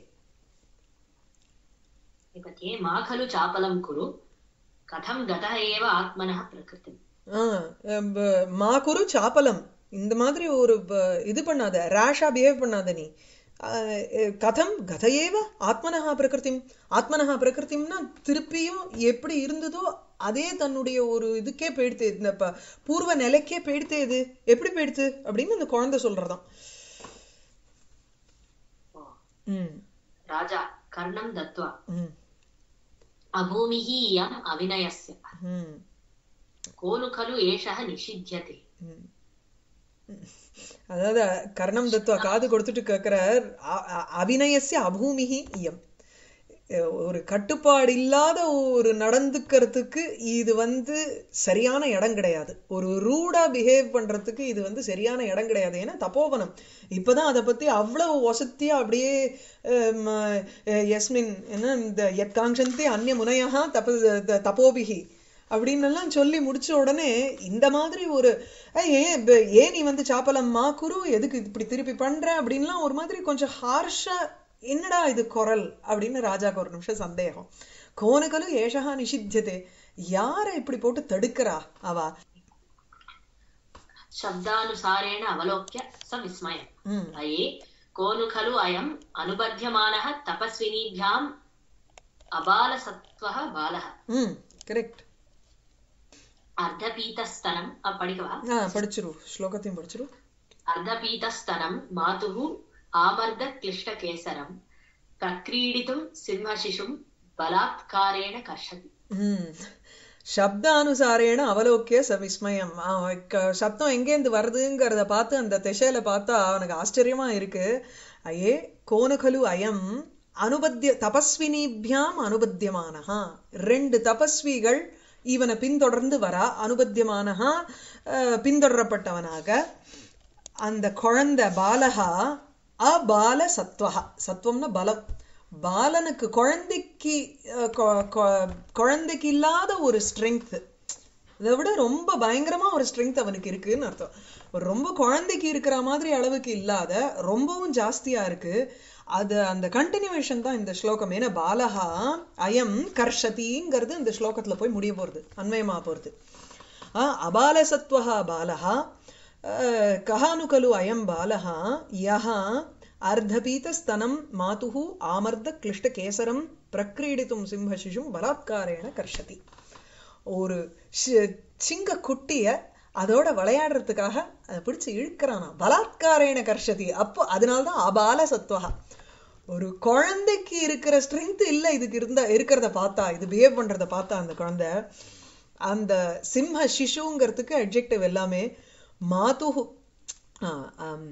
नेपथ्ये मा खलु चापलं कुरु कथं गतः एव आत्मनः प्रकृतिम् ஆ, அஹ் ப- மா குரு சாப்பலம் இந்த மாதிரி ஒரு ப- இது பண்ணாத ரேஷா பிஹேவ் பண்ணாத நீ அஹ் அஹ் கதம் கதையேவ ஆத்மனஹா பிரகிருதிம் ஆத்மனஹா பிரகிருதிம்னா திருப்பியும் எப்படி இருந்ததோ அதே தன்னுடைய ஒரு இதுக்கே போயிடுத்து இந்த ப- பூர்வ நிலைக்கே போயிடுத்து இது எப்படி போயிடுத்து அப்படின்னு அந்த குழந்தை சொல்றதாம் ओ, ம் राजा कर्णं दत्त्वा ம் अभूमिः इयम् अविनयस्य ம் को नु खलु एषः निषिध्यते ம். அதாவது கர்ணம் தத்துவா காது கொடுத்துட்டு கேட்கிறார் அ- அ- அபிநயசிய அபூமிகி இயம் அஹ் ஒரு கட்டுப்பாடு இல்லாத ஒரு நடந்துக்கிறதுக்கு இது வந்து சரியான இடம் கிடையாது ஒரு ரூடா பிஹேவ் பண்றதுக்கு இது வந்து சரியான இடம் கிடையாது ஏன்னா தப்போவனம் இப்பதான் அதை பத்தி அவ்வளவு வசத்தியா அப்படியே ஹம், அஹ், யஸ்மின் என்ன இந்த யத்காங்ஷந்தி அந்நிய முனையா தப த- தபோபிகி அப்படின்னு எல்லாம் சொல்லி முடிச்ச உடனே இந்த மாதிரி ஒரு "ஏய், ஏன் ப- ஏன் நீ வந்து சாப்பலம்மா குரு எதுக்கு இப்படி திருப்பி பண்ற அப்படின்லாம் ஒரு மாதிரி கொஞ்சம் ஹார்ஷா என்னடா இது குரல் அப்படின்னு ராஜாக்கு ஒரு நிமிஷம் சந்தேகம் கோனகலு ஏஷகா நிஷித்தியதே யாரை இப்படி போட்டு தடுக்கிறா அவ शब्दानुसारेण अवलोक्य स विस्मयम् ம் अये को नु खलु अयम् अनुबध्यमानः तपस्विनीभ्याम् अबालसत्त्वः बालः ம் கரெக்ட் अर्धपीतस्तनम् अ, पठिकवा ஆ படிச்சிரு ஸ்லோகத்தையும் படிச்சிரு अर्धपीतस्तनं मातुः आमर्दक्लिष्टकेसरं प्रक्रीडितुं सिंहशिशुं बलात्कारेण कर्षति ம் சப்தானுசாரேன அவலோக்கிய ச விஸ்மயம் அவன் க- சப்தம் எங்கேருந்து வருதுங்கிறத பார்த்து அந்த திசையில பார்த்தா அவனுக்கு ஆச்சரியமா இருக்கு அயே கோனுகலு அயம் அனுபத்திய தபஸ்வினிபியாம் அனுபத்தியமானஹா ரெண்டு தபஸ்விகள் இவனை பின்தொடர்ந்து வரா அனுபத்தியமானஹா அஹ், பின்தொடரப்பட்டவனாக அந்த குழந்தை பாலகா அபால சத்வஹா சத்வம்னா பலம் பாலனுக்கு குழந்தைக்கு அஹ், கொ- கொ- குழந்தைக்கு இல்லாத ஒரு ஸ்ட்ரென்த் இதை விட ரொம்ப பயங்கரமா ஒரு ஸ்ட்ரென்த் அவனுக்கு இருக்குன்னு அர்த்தம் ஒரு ரொம்ப குழந்தைக்கு இருக்கிற மாதிரி அளவுக்கு இல்லாத ரொம்பவும் ஜாஸ்தியா இருக்கு அது அந்த கண்டினியூவேஷன் தான் இந்த ஸ்லோகம் ஏன்னா பாலகா அயம் கர்ஷதிங்கிறது இந்த ஸ்லோகத்துல போய் முடிய போறது அன்வயமா போறது ஆஹ் அபாலசத்வஹா பாலஹா அஹ், கஹானு கலு அயம் பாலஹா யஹா அர்த்தபீதஸ்தனம் மாதுஹு ஆமர்த கிளிஷ்ட கேசரம் பிரக்ரீடித்தும் சிம்ம சிசும் பலாத்காரேன கர்ஷதி ஒரு சி- சிங்க குட்டிய அதோட விளையாடுறதுக்காக அதை பிடிச்சு இழுக்கிறானா பலாத்காரேன கர்ஷதி அப்போ அதனால்தான் அபால சத்வகா ஒரு குழந்தைக்கு இருக்கிற ஸ்ட்ரென்த் இல்ல இதுக்கு இருந்தா இருக்கிறத பார்த்தா இது பிஹேவ் பண்றத பார்த்தா அந்த குழந்தை அந்த சிம்ம சிசுங்கிறதுக்கு அட்ஜெக்டிவ் எல்லாமே மாதுஹு ஆ, ஆம்,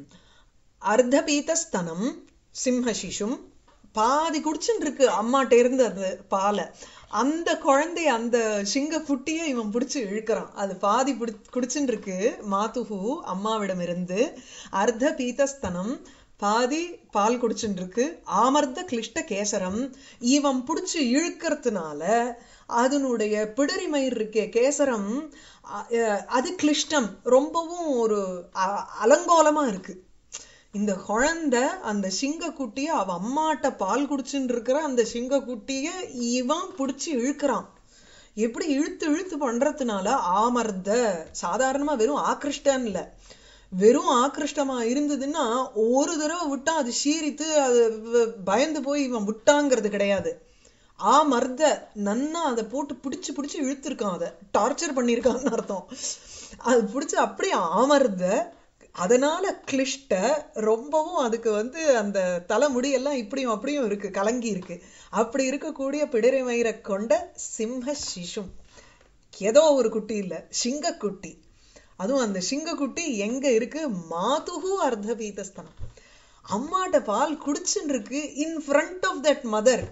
அர்த்தபீதஸ்தனம் சிம்ம சிசும் பாதி குடிச்சுட்டு இருக்கு அம்மாட்ட இருந்து அந்த பாலை அந்த குழந்தைய அந்த சிங்க குட்டிய இவன் பிடிச்சு இழுக்கிறான் அது பாதி பிடி குடிச்சுட்டு இருக்கு மாதுஹு அம்மாவிடம் இருந்து அர்த்த பீதஸ்தனம் பாதி பால் குடிச்சுட்டு இருக்கு ஆமர்த்த கிளிஷ்ட கேசரம் இவன் பிடிச்சு இழுக்கிறதுனால அதனுடைய பிடரிமயிர் இருக்கே கேசரம் அ- அஹ் அது கிளிஷ்டம் ரொம்பவும் ஒரு அ- அலங்கோலமா இருக்கு இந்த குழந்தை அந்த சிங்கக்குட்டிய அவ அம்மாட்ட பால் குடிச்சுட்டு இருக்கிற அந்த சிங்கக்குட்டிய இவன் புடிச்சு இழுக்கிறான் எப்படி இழுத்து இழுத்து பண்றதுனால ஆமர்த சாதாரணமா வெறும் ஆக்ருஷ்டன் இல்ல வெறும் ஆக்ருஷ்டமா இருந்ததுன்னா ஒரு தடவை விட்டா அது சீரித்து அது வ- பயந்து போய் இவன் விட்டாங்கிறது கிடையாது ஆமர்த நன்னா அதை போட்டு பிடிச்சு பிடிச்சு இழுத்திருக்கான் அதை டார்ச்சர் பண்ணியிருக்கான்னு அர்த்தம் அது பிடிச்சு அப்படியே ஆமர்த அதனால கிளிஷ்ட ரொம்பவும் அதுக்கு வந்து அந்த தலைமுடி எல்லாம் இப்படியும் அப்படியும் இருக்கு கலங்கி இருக்கு அப்படி இருக்கக்கூடிய பிடரை மயிரை கொண்ட சிம்ம சிசும் ஏதோ ஒரு குட்டி இல்ல சிங்கக்குட்டி அதுவும் அந்த சிங்கக்குட்டி எங்க இருக்கு மாதுகு அர்த்தபீதஸ்தனம் அம்மாட்ட பால் குடிச்சுன்னு இருக்கு in front of that mother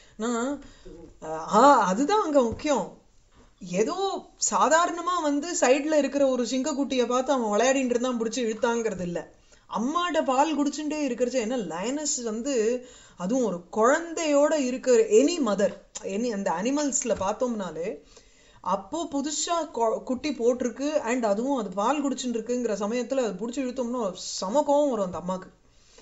அதுதான் அங்க முக்கியம் ஏதோ சாதாரணமா வந்து சைடுல இருக்கிற ஒரு சிங்கக்குட்டியை பார்த்து அவன் விளையாடிட்டு இருந்தான் பிடிச்சி இழுத்தாங்கிறது இல்ல அம்மாட்ட பால் குடிச்சுட்டே இருக்கிறச்சு என்ன லயனஸ் வந்து அதுவும் ஒரு குழந்தையோட இருக்கிற எனி மதர் எனி அந்த அனிமல்ஸ்ல பார்த்தோம்னாலே அப்போ புதுசா கொ- குட்டி போட்டிருக்கு அண்ட் அதுவும் அது பால் குடிச்சுட்டு இருக்குங்கிற சமயத்துல அது பிடிச்சி இழுத்தோம்னா சம கோவம் வரும் அந்த அம்மாக்கு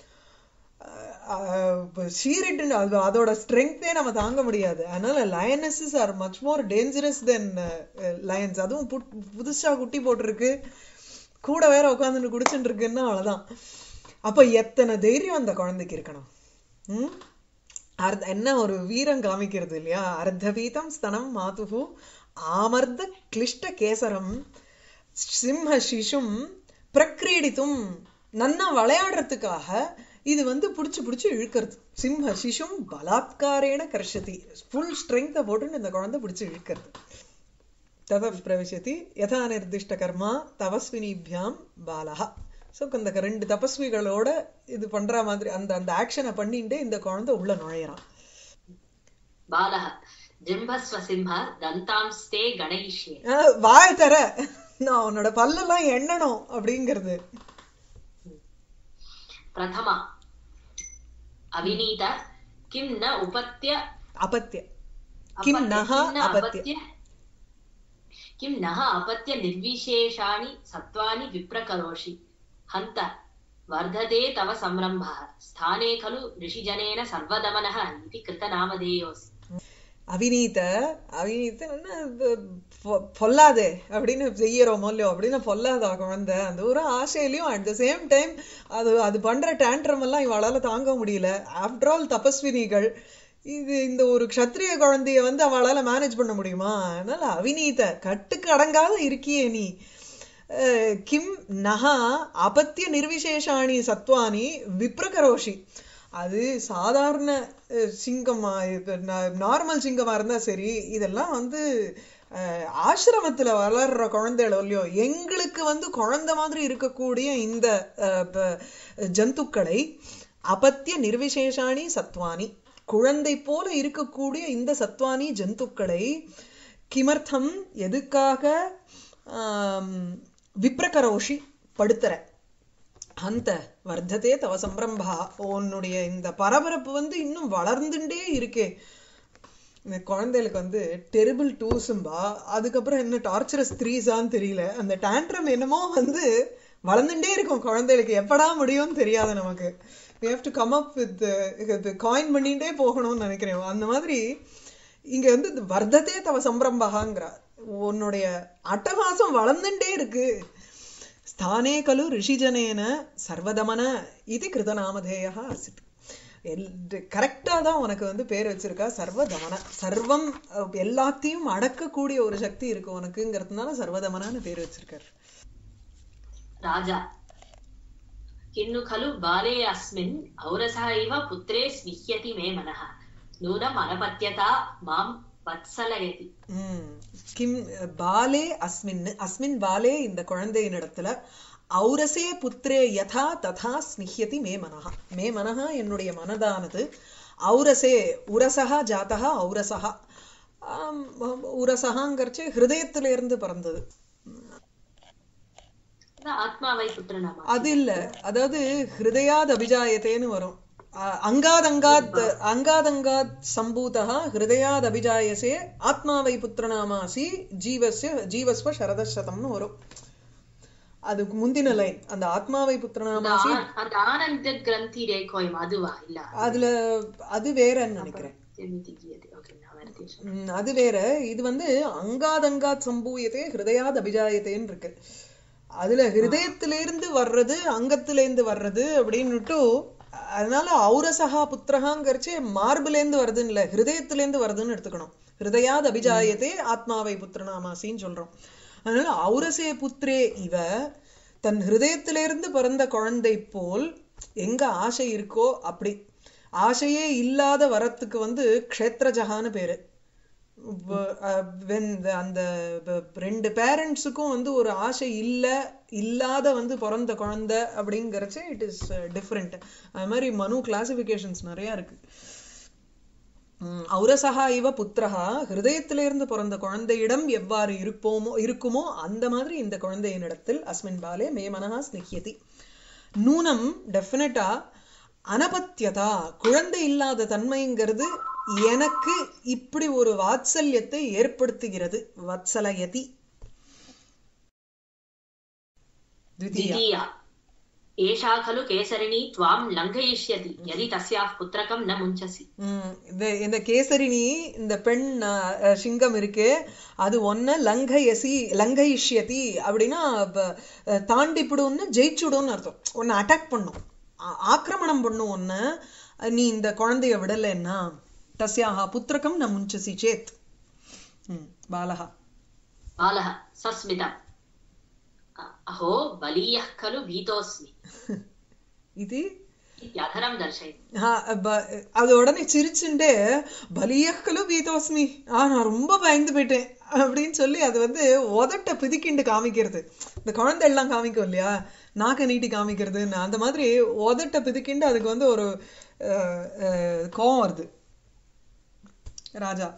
சீரிட்டு அது அதோட ஸ்ட்ரென்த்தே நம்ம தாங்க முடியாது அதனால lionesses are much more dangerous then lions அதுவும் புட்- புதுசா குட்டி போட்டிருக்கு கூட வேற உட்காந்துட்டு குடிச்சுட்டு இருக்குன்னா அவ்வளவுதான் அப்ப எத்தனை தைரியம் அந்த குழந்தைக்கு இருக்கணும் ம் அர்த்த என்ன ஒரு வீரம் காமிக்கிறது இல்லையா அர்த்தபீதம் ஸ்தனம் மாதுகு ஆமர்த கிளிஷ்ட கேசரம் சிம்ம சிசும் பிரக்ரீடித்தும் நன்னா விளையாடுறதுக்காக இது வந்து புடிச்சு புடிச்சு இழுக்கிறது சிம்ம சிசும் பலாத்காரேன கர்ஷதி ஃபுல் ஸ்ட்ரென்த்தை போட்டு இந்த குழந்தை பிடிச்சு இழுக்கிறது தத பிரவிசதி யதா நிர்திஷ்ட கர்மா தபஸ்வினிபியாம் பாலஹா ஸோ அந்த ரெண்டு தபஸ்விகளோட இது பண்ற மாதிரி அந்த அந்த ஆக்ஷனை பண்ணிட்டு இந்த குழந்தை உள்ள நுழையறான் बालः जिम्भस्व सिंह दन्तांस्ते गणयिष्ये ஆஹ் வாய் தர நான் உன்னோட பல்லெல்லாம் எண்ணணும் அப்படிங்கிறது प्रथमा अविनीत किं न उपत्य அபத்திய கிம் अपत्य- நஹ किं न அபத்திய अपत्य किं नः अपत्य निर्विशेषाणि सत्त्वानि विप्रकरोषि हन्त वर्धते तव संरम्भः स्थाने खलु ऋषिजनेन सर्वदमनः इति कृतनामधेयोऽसि அவிநீத அவிநீத என்ன இது பொ- பொல்லாதே அப்படின்னு செய்யறோமோ இல்லையோ அப்படின்னு பொல்லாதா குழந்தை அந்த ஒரு ஆசையிலையும் அட் த சேம் டைம் அது அது பண்ற டேண்ட்ரம் எல்லாம் இவளால தாங்க முடியல ஆஃப்டர் ஆல் தபஸ்வினிகள் இது இந்த ஒரு க்ஷத்ரிய குழந்தைய வந்து அவளால மேனேஜ் பண்ண முடியுமா அதனால அவிநீத கட்டுக்கு அடங்காத இருக்கியே நீ அஹ், கிம் நகா அபத்திய நிர்விசேஷாணி சத்வானி விப்ரகரோஷி அது சாதாரண அஹ், சிங்கமா நார்மல் சிங்கமா இருந்தா சரி இதெல்லாம் வந்து அஹ், ஆசிரமத்துல வளர்ற குழந்தைகளோ இல்லையோ எங்களுக்கு வந்து குழந்தை மாதிரி இருக்கக்கூடிய இந்த அஹ், ப- ஜந்துக்களை அபத்திய நிர்விசேஷாணி சத்வானி குழந்தை போல இருக்கக்கூடிய இந்த சத்வானி ஜந்துக்களை கிமர்த்தம் எதுக்காக ஆம், விப்ரகரோஷி படுத்துற அந்த வர்த்ததே தவ சம்பிரம்பா உன்னுடைய இந்த பரபரப்பு வந்து இன்னும் வளர்ந்துட்டே இருக்கே இந்த குழந்தைகளுக்கு வந்து டெரிபிள் டூஸும்பா அதுக்கப்புறம் என்ன டார்ச்சரஸ் த்ரீஸான்னு தெரியல அந்த டேண்ட்ரம் என்னமோ வந்து வளர்ந்துட்டே இருக்கும் குழந்தைகளுக்கு எப்படா முடியும்னு தெரியாது நமக்கு we have to come up with இது காயின் பண்ணிட்டே போகணும்னு நினைக்கிறேன் அந்த மாதிரி இங்க வந்து இது வர்த்ததே தவ சம்பிரம்பகாங்கிறா உன்னுடைய அட்டகாசம் வளர்ந்துட்டே இருக்கு ஸ்தானே கலு ரிஷிஜனேன சர்வதமன இது கிருதநாமதேயா அசித் கரெக்டா தான் உனக்கு வந்து பேர் வச்சிருக்கா சர்வதமன சர்வம் அஹ், எல்லாத்தையும் அடக்கக்கூடிய ஒரு சக்தி இருக்கு உனக்குங்கிறதுனால சர்வதமனான்னு பேர் வச்சிருக்காரு राजा किन्नु खलु बाले अस्मिन् औरसः इव पुत्रे स्निह्यति मे मनः नूनम् अनपत्यता मां वत्सलयति ம். கிம் பாலே அஸ்மின் அஸ்மின் பாலே இந்த குழந்தையினிடத்துல ஔரசே புத்திரே யதா ததா ஸ்னிஹ்யதி மே மனஹா மே மனஹா என்னுடைய மனதானது ஔரசே உரசகா ஜாத்தகா ஔரசகா ஆம், உரசகாங்கிறச்சு ஹிருதயத்திலிருந்து பிறந்தது அதான் ஆத்மாவை புத்திரனாமா அது இல்ல அதாவது ஹிருதயாத் அபிஜாயத்தேன்னு வரும் அ- அங்காதங்காத் அங்காதங்காத் சம்பூதா ஹிருதயாத் அபிஜாயசே ஆத்மாவை புத்திரநாமாசி ஜீவஸ்ய ஜீவஸ்வ சரதசதம்னு வரும் அதுக்கு முந்தின லைன் அந்த ஆத்மாவை அந்த புத்திரநாமாசி ஆ- அந்த ஆனந்த கிரந்தி ரேகோயம் அதுவா இல்ல அதுல அது வேறன்னு நினைக்கிறேன் செமிதி கீயது ஓகே நான் வேற தேசம் ம், அது வேற இது வந்து அங்காதங்காத் சம்பூயத்தே ஹிருதயாத் அபிஜாயத்தேன்னு இருக்கு அதுல ஹிருதயத்திலிருந்து வர்றது அங்கத்திலேருந்து வர்றது அப்படின்னுட்டு அதனால ஔரசகா புத்திரகாங்கிறச்சே மார்புலேருந்து வருதுன்னு இல்ல ஹிருதயத்திலேருந்து வருதுன்னு எடுத்துக்கணும் ஹிருதயாத் அபிஜாயத்தே ஆத்மாவை புத்திரநாமாசின்னு சொல்றோம் அதனால ஔரசே புத்திரே இவ தன் ஹிருதயத்திலிருந்து பிறந்த குழந்தை போல் எங்க ஆசை இருக்கோ அப்படி ஆசையே இல்லாத வரத்துக்கு வந்து க்ஷேத்ரஜகான்னு பேரு வ- அஹ் when the- அந்த ப- ரெண்டு பேரண்ட்ஸுக்கும் வந்து ஒரு ஆசை இல்ல இல்லாத வந்து பிறந்த குழந்தை அப்படிங்கறச்சே இட் இஸ் டிஃப்ரெண்ட் அது மாதிரி மனு கிளாசிபிகேஷன்ஸ் நிறைய இருக்கு உம், ஔரசகா இவ புத்திரஹா ஹிருதயத்திலிருந்து பிறந்த குழந்தையிடம் எவ்வாறு இருப்போமோ இருக்குமோ அந்த மாதிரி இந்த குழந்தையினிடத்தில் அஸ்மின் பாலே மே மனஹா ஸ்னிஹ்யதி நூனம் டெஃபினட்டா அனபத்தியதா குழந்தை இல்லாத தன்மைங்கிறது எனக்கு இப்படி ஒரு வாத்சல்யத்தை ஏற்படுத்துகிறது வத்சலயதி द्वितीया द्वितीया एषा खलु केसरिणी त्वां लङ्घयिष्यति यदि तस्याः पुत्रकं न मुञ्चसि ம், இந்த இந்த கேசரினி இந்த பெண் அஹ், அஹ், சிங்கம் இருக்கே அது ஒன்ன லங்கயசி லங்கயிஷ்யதி அப்படின்னா ப- அஹ், தாண்டிப்பிடும்னு ஜெயிச்சுடும்னு அர்த்தம் உன்னை அட்டாக் பண்ணும் ஆ- ஆக்கிரமணம் பண்ணும் உன்னை அஹ், நீ இந்த குழந்தைய விடலைன்னா தஸ்யாஹா புத்திரகம் ந முஞ்சசி சேத் ம், பாலகா बालः सस्मितम् अ- अहो बलीयः खलु भीतोऽस्मि இது इत्यधरं दर्शयति ஆ, ப- அது உடனே சிரிச்சுண்டே பலியக்கலு பீதோஸ்மி ஆ நான் ரொம்ப பயந்து போயிட்டேன் அப்படின்னு சொல்லி அது வந்து உதட்ட பிதிக்கிண்டு காமிக்கிறது இந்த குழந்தை எல்லாம் காமிக்கும் இல்லையா நாக்க நீட்டி காமிக்கிறதுன்னு அந்த மாதிரி உதட்ட பிதிக்கிண்டு அதுக்கு வந்து ஒரு அஹ், அஹ், கோவம் வருது ராஜா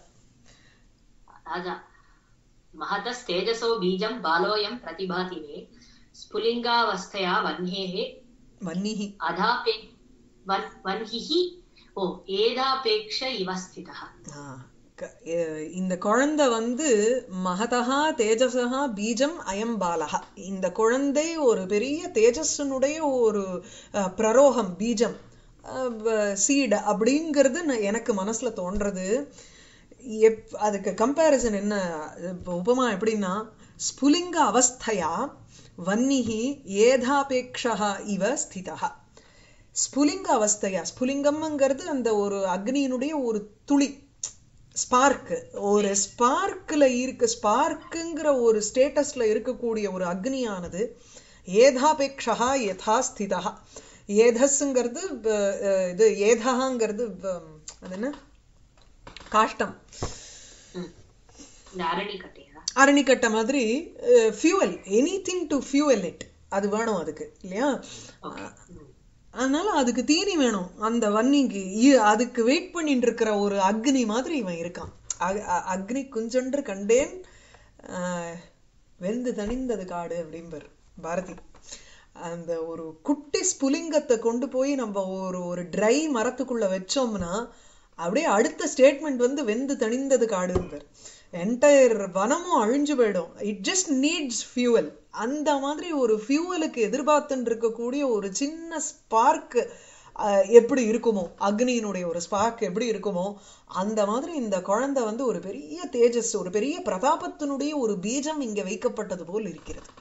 राजा महतस्तेजसो बीजं बालोऽयं प्रतिभाति मे स्फुलिङ्गावस्थया वह्नेः வன்னிஹி अधापे वन् वह्निः ओ एदापेक्ष इव स्थितः ஆ, க- எ- இந்த குழந்தை வந்து மகதா தேஜசா பீஜம் அயம் பாலகா இந்த குழந்தை ஒரு பெரிய தேஜஸனுடைய ஒரு அஹ், பிரரோகம் பீஜம் சீட் அப்படிங்கிறது நான் எனக்கு மனசுல தோன்றது எப் அதுக்கு கம்பேரிசன் என்ன இப்ப உபமா எப்படின்னா ஸ்புலிங்க அவஸ்தையா வன்னிஹி ஏதாபேக்ஷா இவ ஸ்திதா ஸ்புலிங்க அவஸ்தையா ஸ்புலிங்கம்ங்கிறது அந்த ஒரு அக்னியினுடைய ஒரு துளி ஸ்பார்க் ஒரு ஸ்பார்க்ல இருக்கு ஸ்பார்க்குங்கிற ஒரு ஸ்டேட்டஸ்ல இருக்கக்கூடிய ஒரு அக்னியானது ஏதாபேக்ஷா யதா ஸ்திதா ஏதஸ்ங்கிறது ப- அஹ் இது ஏதாங்கிறது ப- அது என்ன காஷ்டம் ம். இந்த அரணி கட்டையா அரணிக்கட்டை மாதிரி fuel anything to fuel it அது வேணும் அதுக்கு இல்லையா ஓகே ம். அதனால அதுக்கு தீனி வேணும் அந்த வன்னிக்கு இ- அதுக்கு வெயிட் பண்ணிட்டு இருக்கிற ஒரு அக்னி மாதிரி இவன் இருக்கான் அ- அ- அக்னி குஞ்சொன்று கண்டேன் ஆஹ், வெந்து தணிந்தது காடு அப்படிம்பார் பாரதி அந்த ஒரு குட்டி ஸ்புலிங்கத்தை கொண்டு போய் நம்ம ஒரு ஒரு ட்ரை மரத்துக்குள்ள வச்சோம்னா அப்படியே அடுத்த ஸ்டேட்மெண்ட் வந்து வெந்து தணிந்தது காடுங்கிறார் என்டையர் வனமும் அழிஞ்சு போயிடும் இட் ஜஸ்ட் நீட்ஸ் ஃபியூவல் அந்த மாதிரி ஒரு ஃபியூவலுக்கு எதிர்பார்த்துட்டு இருக்கக்கூடிய ஒரு சின்ன ஸ்பார்க் எப்படி இருக்குமோ அக்னியினுடைய ஒரு ஸ்பார்க் எப்படி இருக்குமோ அந்த மாதிரி இந்த குழந்தை வந்து ஒரு பெரிய தேஜஸ் ஒரு பெரிய பிரதாபத்தினுடைய ஒரு பீஜம் இங்க வைக்கப்பட்டது போல் இருக்கிறது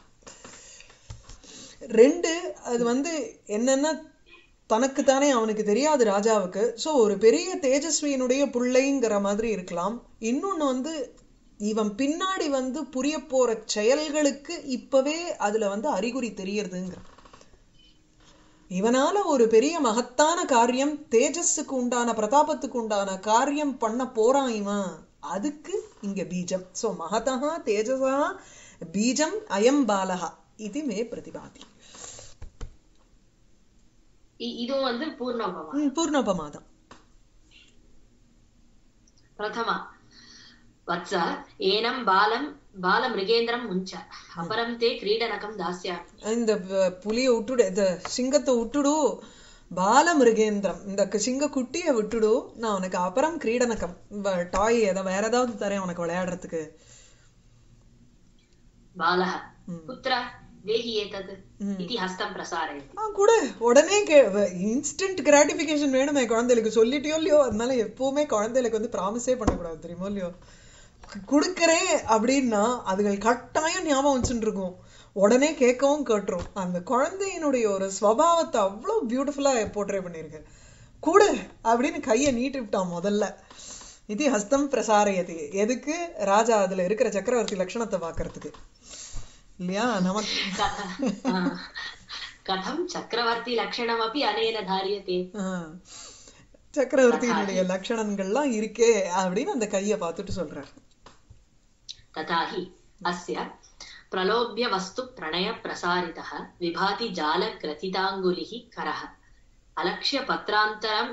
ரெண்டு அது வந்து என்னன்னா தனக்குத்தானே அவனுக்கு தெரியாது ராஜாவுக்கு சோ ஒரு பெரிய தேஜஸ்வியினுடைய புள்ளைங்கிற மாதிரி இருக்கலாம் இன்னொன்னு வந்து இவன் பின்னாடி வந்து புரிய போற செயல்களுக்கு இப்பவே அதுல வந்து அறிகுறி தெரியறதுங்கிற இவனால ஒரு பெரிய மகத்தான காரியம் தேஜஸுக்கு உண்டான பிரதாபத்துக்கு உண்டான காரியம் பண்ண போறான் இவன் அதுக்கு இங்க பீஜம் சோ மகதா தேஜசா பீஜம் அயம் பாலகா இது மே பிரதிபாதி இ- இதுவும் வந்து பூர்ணோபமா ம், பூர்ணோபமாதான் प्रथमा वत्स एनं बालं बालमृगेन्द्रं मुञ्च अपरं ते क्रीडनकं दास्यामि இந்த வ- புலியை விட்டுடு இந்த சிங்கத்தை விட்டுடு பால மிருகேந்திரம் இந்த க- சிங்க குட்டியை விட்டுடு நான் உனக்கு அப்புறம் கிரீடனக்கம் டாய் ஏதோ வேற ஏதாவது தரேன் உனக்கு விளையாடுறதுக்கு बालः ம். कुत्र देहि एतत् ம். इति हस्तं प्रसारयति ஆ கூட உடனே இன்ஸ்டன்ட் கிராட்டிபிகேஷன் வேணுமே குழந்தைகளுக்கு சொல்லிட்டியோ இல்லையோ அதனால எப்பவுமே குழந்தைகளுக்கு வந்து ப்ராமிஸே பண்ணக்கூடாது தெரியுமோ இல்லையோ கு- கொடுக்கறேன் அப்படின்னா அதுகள் கட்டாயம் ஞாபகம் வச்சுட்டு இருக்கும் உடனே கேட்கவும் கேட்டுரும் அந்த குழந்தையினுடைய ஒரு ஸ்வபாவத்தை அவ்வளோ பியூட்டிஃபுல்லா போர்ட்ரே பண்ணியிருக்கு கூட அப்படின்னு கையை நீட்டி விட்டான் முதல்ல இது ஹஸ்தம் பிரசாரயதி எதுக்கு ராஜா அதுல இருக்கிற சக்கரவர்த்தி லட்சணத்தை பார்க்கறதுக்கு இல்லையா நமக்கு कथ- आ, कथं चक्रवर्ती लक्षणमपि अनेन धार्यते ஆ, சக்கரவர்த்தியினுடைய லட்சணங்கள்லாம் இருக்கே அப்படின்னு அந்த கையை பார்த்துட்டு சொல்றார் तथा हि अस्य प्रलोभ्य वस्तु प्रणय प्रसारितः विभाति जालग्रथिताङ्गुलिः करः अलक्ष्य पत्रान्तरम्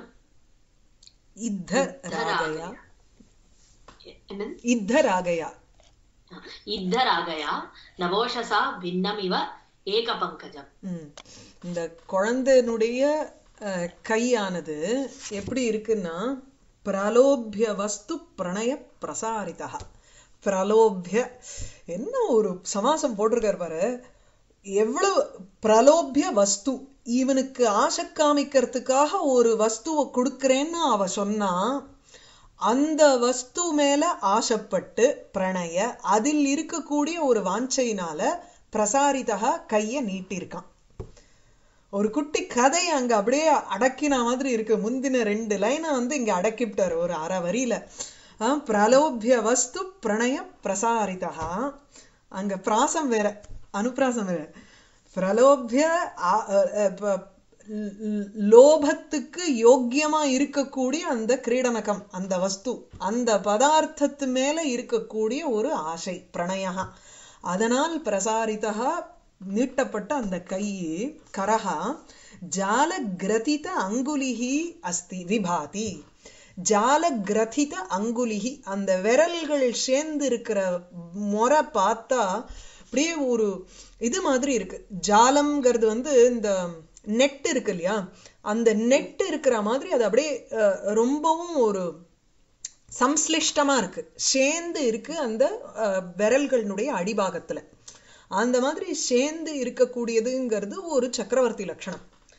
இத்த ராகயா என்னது? இத்த ராகயா इद्धरागया नवोषसा भिन्नमिव एकपङ्कजम् ம். இந்த குழந்தையினுடைய அஹ், கையானது எப்படி இருக்குன்னா பிரலோபிய வஸ்து பிரணய பிரசாரிதா பிரலோபிய என்ன ஒரு சமாசம் போட்டிருக்காரு பாரு எவ்வளவு பிரலோபிய வஸ்து இவனுக்கு ஆசை காமிக்கிறதுக்காக ஒரு வஸ்துவை கொடுக்கறேன்னு அவ சொன்னா அந்த வஸ்து மேல ஆசைப்பட்டு பிரணய அதில் இருக்கக்கூடிய ஒரு வாஞ்சையினால பிரசாரிதா கைய நீட்டிருக்கான் ஒரு குட்டி கதை அங்க அப்படியே அடக்கின மாதிரி இருக்கு முந்தின ரெண்டு லைனை வந்து இங்க அடக்கிவிட்டாரு ஒரு அரை வரியில ஆஹ், பிரலோபிய வஸ்து பிரணய பிரசாரிதா அங்க பிராசம் வேற அனுப்பிராசம் வேற பிரலோபிய ஆ- அ- அ- ப- ல்- லோபத்துக்கு யோக்கியமா இருக்கக்கூடிய அந்த கிரீடனகம் அந்த வஸ்து அந்த பதார்த்தத்து மேல இருக்கக்கூடிய ஒரு ஆசை பிரணயா அதனால் பிரசாரிதா நீட்டப்பட்ட அந்த கை கரஹா ஜால கிரதித அங்குலிஹி அஸ்தி விபாதி ஜால கிரதித அங்குலிஹி அந்த விரல்கள் சேர்ந்து இருக்கிற முறை பார்த்தா அப்படியே ஒரு இது மாதிரி இருக்கு ஜாலம்ங்கிறது வந்து இந்த நெட் இருக்கு இல்லையா அந்த நெட் இருக்கிற மாதிரி அது அப்படியே அஹ், ரொம்பவும் ஒரு சம்ஸ்லிஷ்டமா இருக்கு சேர்ந்து இருக்கு அந்த அஹ், விரல்களினுடைய அடிபாகத்துல அந்த மாதிரி சேர்ந்து இருக்கக்கூடியதுங்கிறது ஒரு சக்கரவர்த்தி லட்சணம்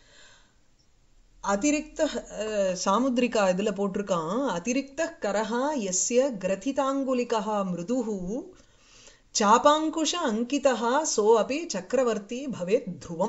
அதிரிக்த அஹ், சாமுத்ரிகா இதுல போட்டிருக்கான் அதிரிக்த கரஹா எஸ்ய கிரதிதாங்குலிகா மிருதுஹு சாபாங்குஷ அங்கிதா சோ அபி சக்கரவர்த்தி பவேத் துருவம்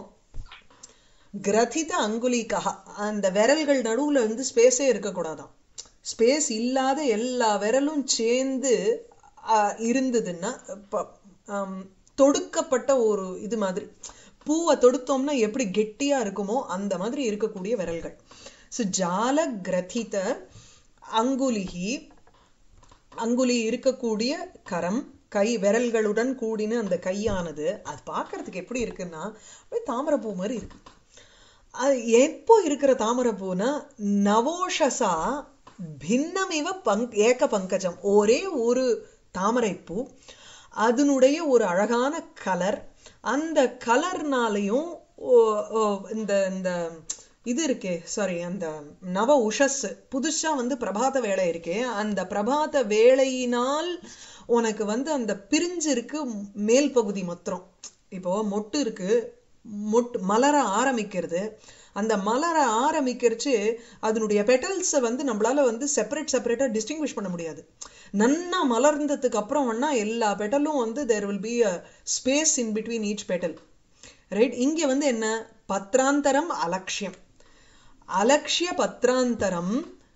கிரதித அங்குலிகா அந்த விரல்கள் நடுவுல வந்து ஸ்பேஸே இருக்கக்கூடாதாம் ஸ்பேஸ் இல்லாத எல்லா விரலும் சேர்ந்து ஆஹ், இருந்ததுன்னா ப- ஆம், தொடுக்கப்பட்ட ஒரு இது மாதிரி பூவை தொடுத்தோம்னா எப்படி கெட்டியா இருக்குமோ அந்த மாதிரி இருக்கக்கூடிய விரல்கள் ஸோ ஜால கிரதித அங்குலிகி அங்குலி இருக்கக்கூடிய கரம் கை விரல்களுடன் கூடின அந்த கையானது அது பார்க்கறதுக்கு எப்படி இருக்குன்னா அப்படியே தாமரைப்பூ மாதிரி இருக்கு அது எப்போ இருக்கிற தாமரைப்பூனா நவோஷசா பின்னமிவ பங் ஏக பங்கஜம் ஒரே ஒரு தாமரைப்பூ அதனுடைய ஒரு அழகான கலர் அந்த கலர்னாலையும் இந்த இந்த இது இருக்கே சாரி அந்த நவ உஷஸ் புதுசா வந்து பிரபாத வேலை இருக்கே அந்த பிரபாத வேலையினால் உனக்கு வந்து அந்த பிரிஞ்சு இருக்கு மேல் பகுதி மாத்திரம் இப்போ மொட்டு இருக்கு மொட்டு மலர ஆரம்பிக்கிறது அந்த மலர ஆரம்பிக்கிறச்சு அதனுடைய பெட்டல்ஸை வந்து நம்மளால வந்து செப்பரேட் செப்பரேட்டா டிஸ்டிங்விஷ் பண்ண முடியாது நன்னா மலர்ந்ததுக்கு அப்புறம் வேணா எல்லா பெட்டலும் வந்து there will be a space in between each petal right இங்க வந்து என்ன பத்ராந்தரம் அலக்ஷ்யம் அலக்ஷ்ய பத்ராந்தரம்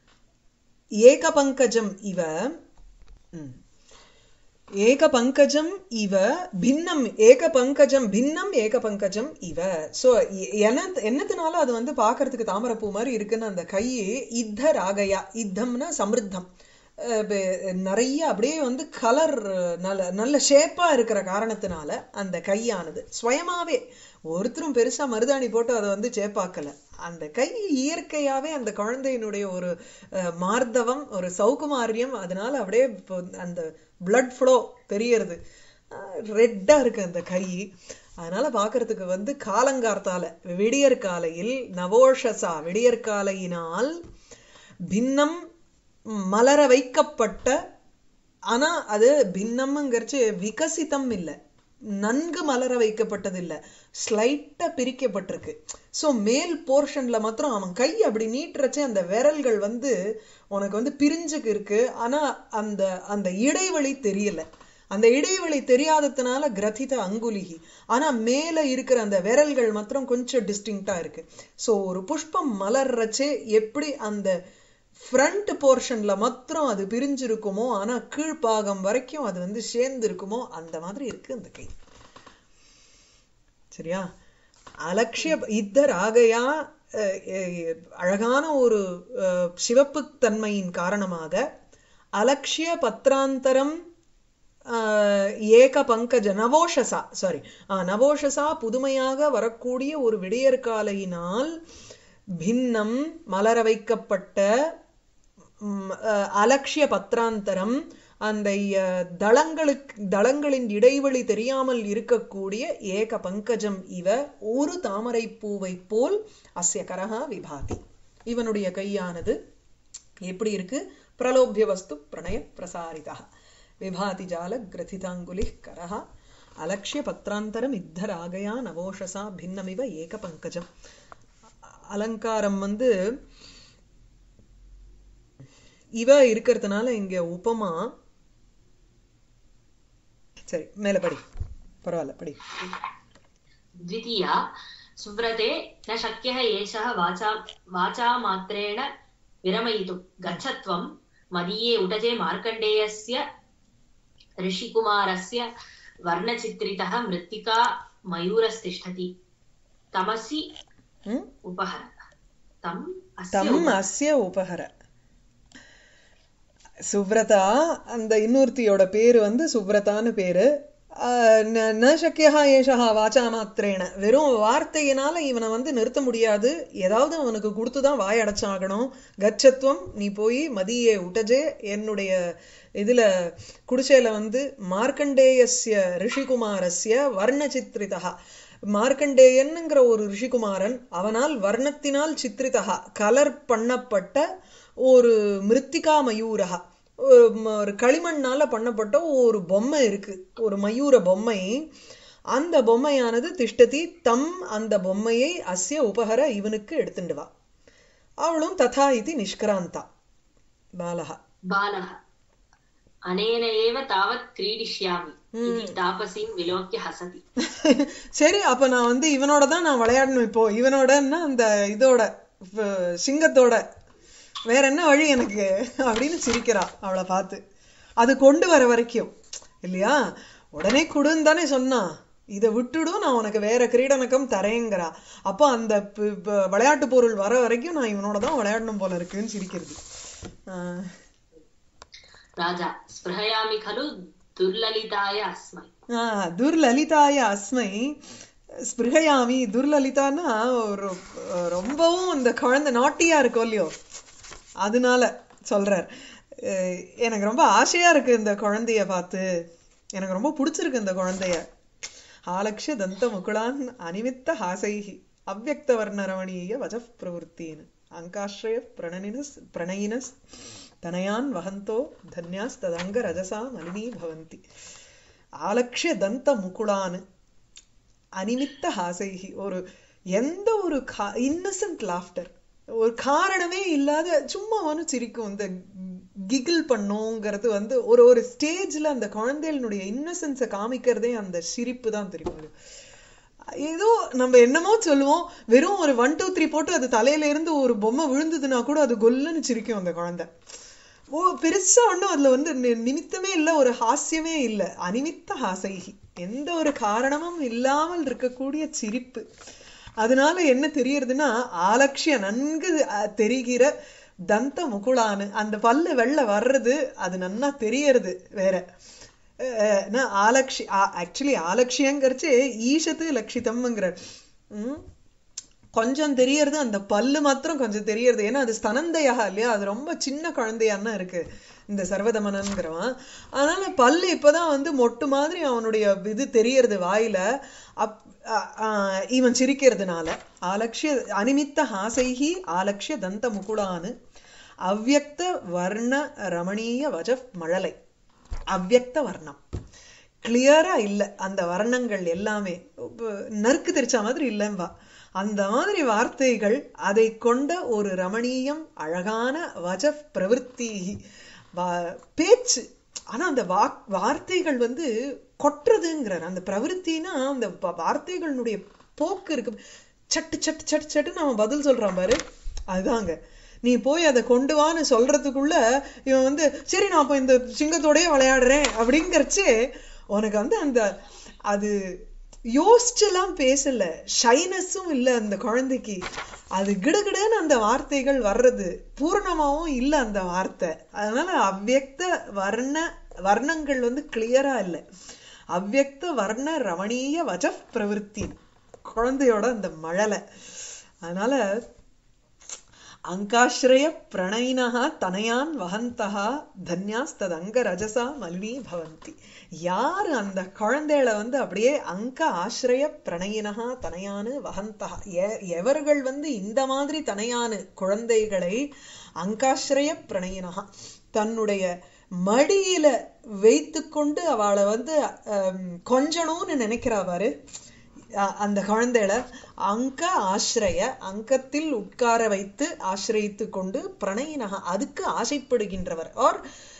ஏகபங்கஜம் இவ ம். ஏகபங்கஜம் இவ பின்னம் ஏகபங்கஜம் பின்னம் ஏகபங்கஜம் இவ சோ என்ன என்னத்தினால அது வந்து பார்க்கிறதுக்கு தாமரைப்பூ மாதிரி இருக்குன்னு அந்த கை இத்த ராகையா இத்தம்னா சமிருத்தம் அஹ் பே- நிறைய அப்படியே வந்து கலர் நல்ல நல்ல ஷேப்பா இருக்கிற காரணத்தினால அந்த கையானது சுயமாவே ஒருத்தரும் பெருசா மருதாணி போட்டு அதை வந்து சேப்பாக்கல அந்த கை இயற்கையாவே அந்த குழந்தையினுடைய ஒரு அஹ், மார்தவம் ஒரு சௌகுமாரியம் அதனால அப்படியே இப்போ அந்த பிளட் ஃப்ளோ தெரியறது ரெட்டா இருக்கு அந்த கை அதனால பார்க்கிறதுக்கு வந்து காலங்கார்த்தால விடியற் காலையில் நவோஷசா விடியற்காலையினால் பின்னம் மலர வைக்கப்பட்ட ஆனா அது பின்னம்ங்கிறச்சு விகசிதம் இல்லை நன்கு மலர வைக்கப்பட்டது இல்ல ஸ்லைட்டா பிரிக்கப்பட்டிருக்கு சோ மேல் போர்ஷன்ல மாத்திரம் அவன் கை அப்படி நீட்டுறச்சு அந்த விரல்கள் வந்து உனக்கு வந்து பிரிஞ்சுக்கு இருக்கு ஆனா அந்த அந்த இடைவெளி தெரியல அந்த இடைவெளி தெரியாததுனால கிரதித அங்குலிகி ஆனா மேல இருக்கிற அந்த விரல்கள் மாத்திரம் கொஞ்சம் டிஸ்டிங்டா இருக்கு சோ ஒரு புஷ்பம் மலர்றச்சே எப்படி அந்த ஃப்ரண்ட் போர்ஷன்ல மாத்திரம் அது பிரிஞ்சிருக்குமோ ஆனா கீழ்ப்பாகம் வரைக்கும் அது வந்து சேர்ந்து இருக்குமோ அந்த மாதிரி இருக்கு அந்த கை சரியா அலட்சிய இத்தர் ஆகையா அஹ், அஹ், அழகான ஒரு அஹ், சிவப்புத் தன்மையின் காரணமாக அலட்சிய பத்ராந்தரம் ஆஹ், ஏக பங்கஜ நவோஷசா சாரி நவோஷசா புதுமையாக வரக்கூடிய ஒரு விடியற்காலையினால் பின்னம் மலர வைக்கப்பட்ட ம், அஹ், அலட்சிய பத்ராந்தரம் அந்த அஹ், தளங்களுக்கு தளங்களின் இடைவெளி தெரியாமல் இருக்கக்கூடிய ஏக பங்கஜம் இவ ஒரு தாமரை பூவை போல் அஸ்ய கரஹா விபாதி இவனுடைய கையானது எப்படி இருக்கு பிரலோபிய வஸ்து பிரணய பிரசாரிதா விபாதி ஜால கிரதிதாங்குலி கரஹ அலக்ஷ்ய பத்ராந்தரம் இத்தராகயா நவோஷசா பின்னமிவ ஏக பங்கஜம் அலங்காரம் வந்து இவ இருக்கிறதுனால இங்க உபமா சரி மேல படி பரவாயில்ல படி द्वितीया सुव्रते न शक्यः एषः वाचा वाचामात्रेण विरमयितुं गच्छ त्वं मदीये उटजे मार्कण्डेयस्य ऋषिकुमारस्य वर्णचित्रितः मृत्तिका मयूरस्तिष्ठति तमसि ம்? उपहर तम् अस्य தம் அஸ்ய உபஹர சுவ்ரதா அந்த இன்னொருத்தியோட பேரு வந்து சுவ்ரதான்னு பேரு ஆஹ் ந- ந சக்கியா ஏஷா வாச்சா மாத்திரேன வெறும் வார்த்தையினால இவனை வந்து நிறுத்த முடியாது ஏதாவது அவனுக்கு கொடுத்துதான் வாய் அடைச்சாகணும் கச்சத்துவம் நீ போய் மதியே உட்டஜே என்னுடைய இதுல குடிசையில வந்து மார்க்கண்டேயஸ்ய ரிஷிகுமாரஸ்ய வர்ணச்சித்ரிதா மார்க்கண்டேயன்ங்கிற ஒரு ரிஷிகுமாரன் அவனால் வர்ணத்தினால் சித்ரிதா கலர் பண்ணப்பட்ட ஒரு மிருத்திகா மயூரா ஒரு ம- ஒரு களிமண்ணால பண்ணப்பட்ட ஒரு பொம்மை இருக்கு ஒரு மயூர பொம்மை அந்த பொம்மையானது திஷ்டதி தம் அந்த பொம்மையை அஸ்ய உபகர இவனுக்கு எடுத்துண்டு வா அவளும் ததா இது நிஷ்கிராந்தா பாலகா बालः अनेन एव तावत् क्रीडिष्यामि इति तापसीं विलोक्य हसति சரி அப்ப நான் வந்து இவனோட தான் நான் விளையாடணும் இப்போ இவனோடன்னா அந்த இதோட அஹ், சிங்கத்தோட வேற என்ன வழி எனக்கு அப்படின்னு சிரிக்கிறா அவளை பார்த்து அது கொண்டு வர வரைக்கும் இல்லையா உடனே கொடுன்னு தானே சொன்னா இதை விட்டுடும் நான் உனக்கு வேற கிரீடனக்கம் தரேங்கிறா அப்போ அந்த ப- ப- விளையாட்டு பொருள் வர வரைக்கும் நான் இவனோட தான் விளையாடணும் போல இருக்குன்னு சிரிக்கிறது ஆஹ் राजा स्पृहयामि खलु दुर्ललिताय अस्मै ஆ, துர்லலிதாய அஸ்மை ஸ்பிருகயாமி துர்லலிதான்னா ஒரு அஹ், ரொம்பவும் இந்த குழந்தை நாட்டியா இருக்கும் இல்லையோ அதனால சொல்றார் அஹ், எனக்கு ரொம்ப ஆசையா இருக்கு இந்த குழந்தைய பார்த்து எனக்கு ரொம்ப பிடிச்சிருக்கு இந்த குழந்தைய ஆலக்ஷ தந்த முகுளான் அனிமித்த ஹாசைஹி அவ்வக்த வர்ணரமணீய வஜ பிரவருத்தீன் அங்காஸ்ரய பிரணனினஸ் பிரணயினஸ் தனயான் வகந்தோ தன்யாஸ் ததங்க ரஜசா மலினீ பவந்தி ஆலக்ஷ்ய தந்த முகுளான் அனிமித்த ஹாசைகி ஒரு எந்த ஒரு இன்னசென்ட் லாஃப்டர் ஒரு காரணமே இல்லாத சும்மா வந்து சிரிக்கும் இந்த கிகிள் பண்ணுங்கிறது வந்து ஒரு ஒரு ஸ்டேஜ்ல அந்த குழந்தைகளுடைய இன்னசென்ஸை காமிக்கிறதே அந்த சிரிப்பு தான் தெரியும் ஏதோ நம்ம என்னமோ சொல்லுவோம் வெறும் ஒரு ஒன் டூ த்ரீ போட்டு அது தலையில இருந்து ஒரு பொம்மை விழுந்ததுன்னா கூட அது கொல்லுன்னு சிரிக்கும் அந்த குழந்தை ஓ பெருசா ஒண்ணும் அதுல வந்து நி- நிமித்தமே இல்ல ஒரு ஹாஸ்யமே இல்ல அனிமித்த ஹாசைகி எந்த ஒரு காரணமும் இல்லாமல் இருக்கக்கூடிய சிரிப்பு அதனால என்ன தெரியறதுன்னா ஆலக்ஷ்ய நன்கு அஹ், தெரிகிற தந்த முகுளானு அந்த பல்லு வெள்ள வர்றது அது நன்னா தெரியறது வேற அஹ், நான் ஆலக்ஷி ஆக்சுவலி ஆலக்ஷியங்கிறச்சு ஈஷத்து லட்சிதம்ங்கிற உம் கொஞ்சம் தெரியறது அந்த பல்லு மாத்திரம் கொஞ்சம் தெரியறது ஏன்னா அது ஸ்தனந்தையா இல்லையா அது ரொம்ப சின்ன குழந்தையான்னா இருக்கு இந்த சர்வதமனங்கிறவன் அதனால பல்லு இப்பதான் வந்து மொட்டு மாதிரி அவனுடைய இது தெரியறது வாயில அப் அ- ஆ, இவன் சிரிக்கிறதுனால ஆலக்ஷ்ய அனிமித்த ஹாசைஹி ஆலக்ஷ்ய தந்த முகுளானு அவ்யக்த வர்ண ரமணீய வஜ மழலை அவ்யக்த வர்ணம் கிளியரா இல்ல அந்த வர்ணங்கள் எல்லாமே இப்ப நறுக்கு தெரிச்ச மாதிரி இல்லம்பா அந்த மாதிரி வார்த்தைகள் அதை கொண்ட ஒரு ரமணீயம் அழகான வஜ பிரவருத்தி வா- பேச்சு ஆனா அந்த வா வார்த்தைகள் வந்து கொட்டுறதுங்கிறார் அந்த பிரவருத்தினா அந்த வ- வார்த்தைகளுடைய போக்கு இருக்கு சட்டு சட்டு சட்டு சட்டுன்னு அவன் பதில் சொல்றான் பாரு அதுதாங்க நீ போய் அதை கொண்டு வான்னு சொல்றதுக்குள்ள இவன் வந்து சரி நான் அப்ப இந்த சிங்கத்தோடயே விளையாடுறேன் அப்படிங்கறச்சே உனக்கு வந்து அந்த அது யோசிச்செல்லாம் பேசல ஷைனஸும் இல்ல அந்த குழந்தைக்கு அது கிடுகிடுன்னு அந்த வார்த்தைகள் வர்றது பூரணமாவும் இல்ல அந்த வார்த்தை அதனால அவ்யக்த வர்ண வர்ணங்கள் வந்து கிளியரா இல்ல அவ்யக்த வர்ண ரமணீய வஜ பிரவருத்தி குழந்தையோட அந்த மழலை அதனால அங்காஸ்ரய பிரணயினः தனயான் வஹந்தः தன்யாஸ்ததங்க ரஜசா மலினி பவந்தி யார் அந்த குழந்தைகளை வந்து அப்படியே அங்க ஆசிரய பிரணயினஹா தனயானு வஹந்தஹா எ- எவர்கள் வந்து இந்த மாதிரி தனையானு குழந்தைகளை அங்காஸ்ரய பிரணயினஹா தன்னுடைய மடியில வைத்துக்கொண்டு அவளை வந்து அம், கொஞ்சணும்னு நினைக்கிறா பாரு அ- அந்த குழந்தைகளை அங்க ஆசிரய அங்கத்தில் உட்கார வைத்து ஆசிரயித்து கொண்டு பிரணயினக அதுக்கு ஆசைப்படுகின்றவர் ஆர்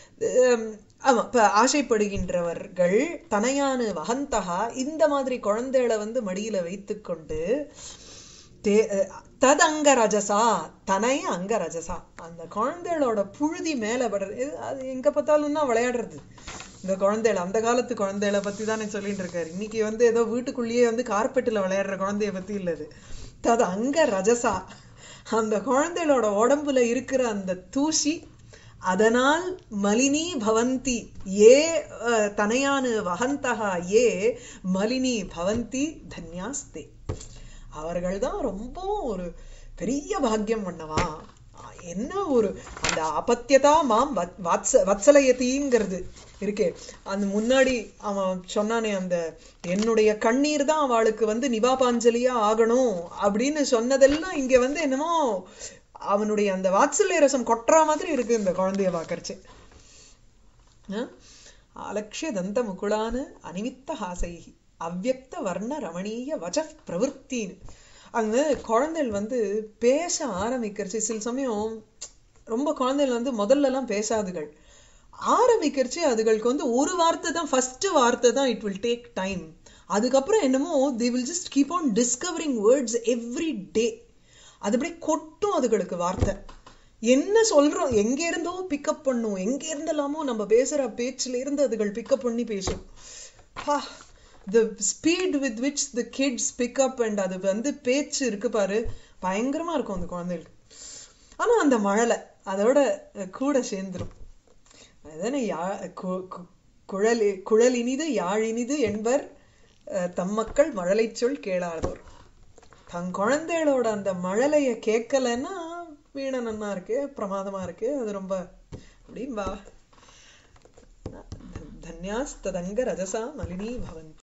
ஆமா இப்ப ஆசைப்படுகின்றவர்கள் தனையானு வகந்தகா இந்த மாதிரி குழந்தைகளை வந்து மடியில வைத்துக்கொண்டு தே தத் அங்க ரஜசா தனைய அங்க ரஜசா அந்த குழந்தைகளோட புழுதி மேல படுறது இது- அது எங்க பார்த்தாலும் தான் விளையாடுறது இந்த குழந்தைகள் அந்த காலத்து குழந்தைகளை பத்தி தானே சொல்லிட்டு இருக்காரு இன்னைக்கு வந்து ஏதோ வீட்டுக்குள்ளேயே வந்து கார்பெட்ல விளையாடுற குழந்தைய பத்தி இல்லது தது அங்க ரஜசா அந்த குழந்தைகளோட உடம்புல இருக்கிற அந்த தூசி அதனால் மலினி பவந்தி ஏ அஹ், தனையானு வகந்தகா ஏ மலினி பவந்தி தன்யாஸ்தே அவர்கள் தான் ரொம்ப ஒரு பெரிய பாக்கியம் பண்ணவா என்ன ஒரு அந்த அபத்தியதா மாம் வத்- வாத்ச வத்சலயதிங்கிறது இருக்கே அந்த முன்னாடி அவன் சொன்னானே அந்த என்னுடைய கண்ணீர் தான் அவளுக்கு வந்து நிவாபாஞ்சலியா ஆகணும் அப்படின்னு சொன்னதெல்லாம் இங்க வந்து என்னமோ அவனுடைய அந்த வாத்சல்ய ரசம் கொட்டுற மாதிரி இருக்கு இந்த குழந்தைய பாக்கறச்சு ஆலக்ஷ்ய தந்த முகுளான அனிமித்த ஹாசைகி அவ்யக்த வர்ண ரமணீய வஜ பிரவருத்தின்னு அங்க குழந்தைகள் வந்து பேச ஆரம்பிக்கிறச்சு சில சமயம் ரொம்ப குழந்தைகள் வந்து முதல்ல எல்லாம் பேசாதுகள் ஆரம்பிக்கிறச்சு அதுகளுக்கு வந்து ஒரு வார்த்தை தான் ஃபர்ஸ்ட் வார்த்தை தான் இட் வில் டேக் டைம் அதுக்கப்புறம் என்னமோ they will just keep on discovering words every day அது அப்படியே கொட்டும் அதுகளுக்கு வார்த்தை என்ன சொல்றோம் எங்க இருந்தோ பிக்கப் பண்ணும் எங்க இருந்தெல்லாமோ நம்ம பேசுற பேச்சுல இருந்து அதுகள் பிக்கப் பண்ணி பேசும் பா the speed with which the kids pick up and அது வந்து பேச்சு இருக்கு பாரு பயங்கரமா இருக்கும் அந்த குழந்தைகளுக்கு ஆனா அந்த மழலை அதோட கூட சேர்ந்துரும் அதுதானே யா கு- கு- குழலி குழலினிது யாழினிது என்பர் அஹ், தம்மக்கள் மழலை சொல் கேளாதோர் தன் குழந்தைகளோட அந்த மழலைய கேட்கலன்னா வீணை நன்னா இருக்கு பிரமாதமா இருக்கு அது ரொம்ப அப்படிம்பா தன்யாஸ்ததங்க ரஜசா மலினி பவந்தி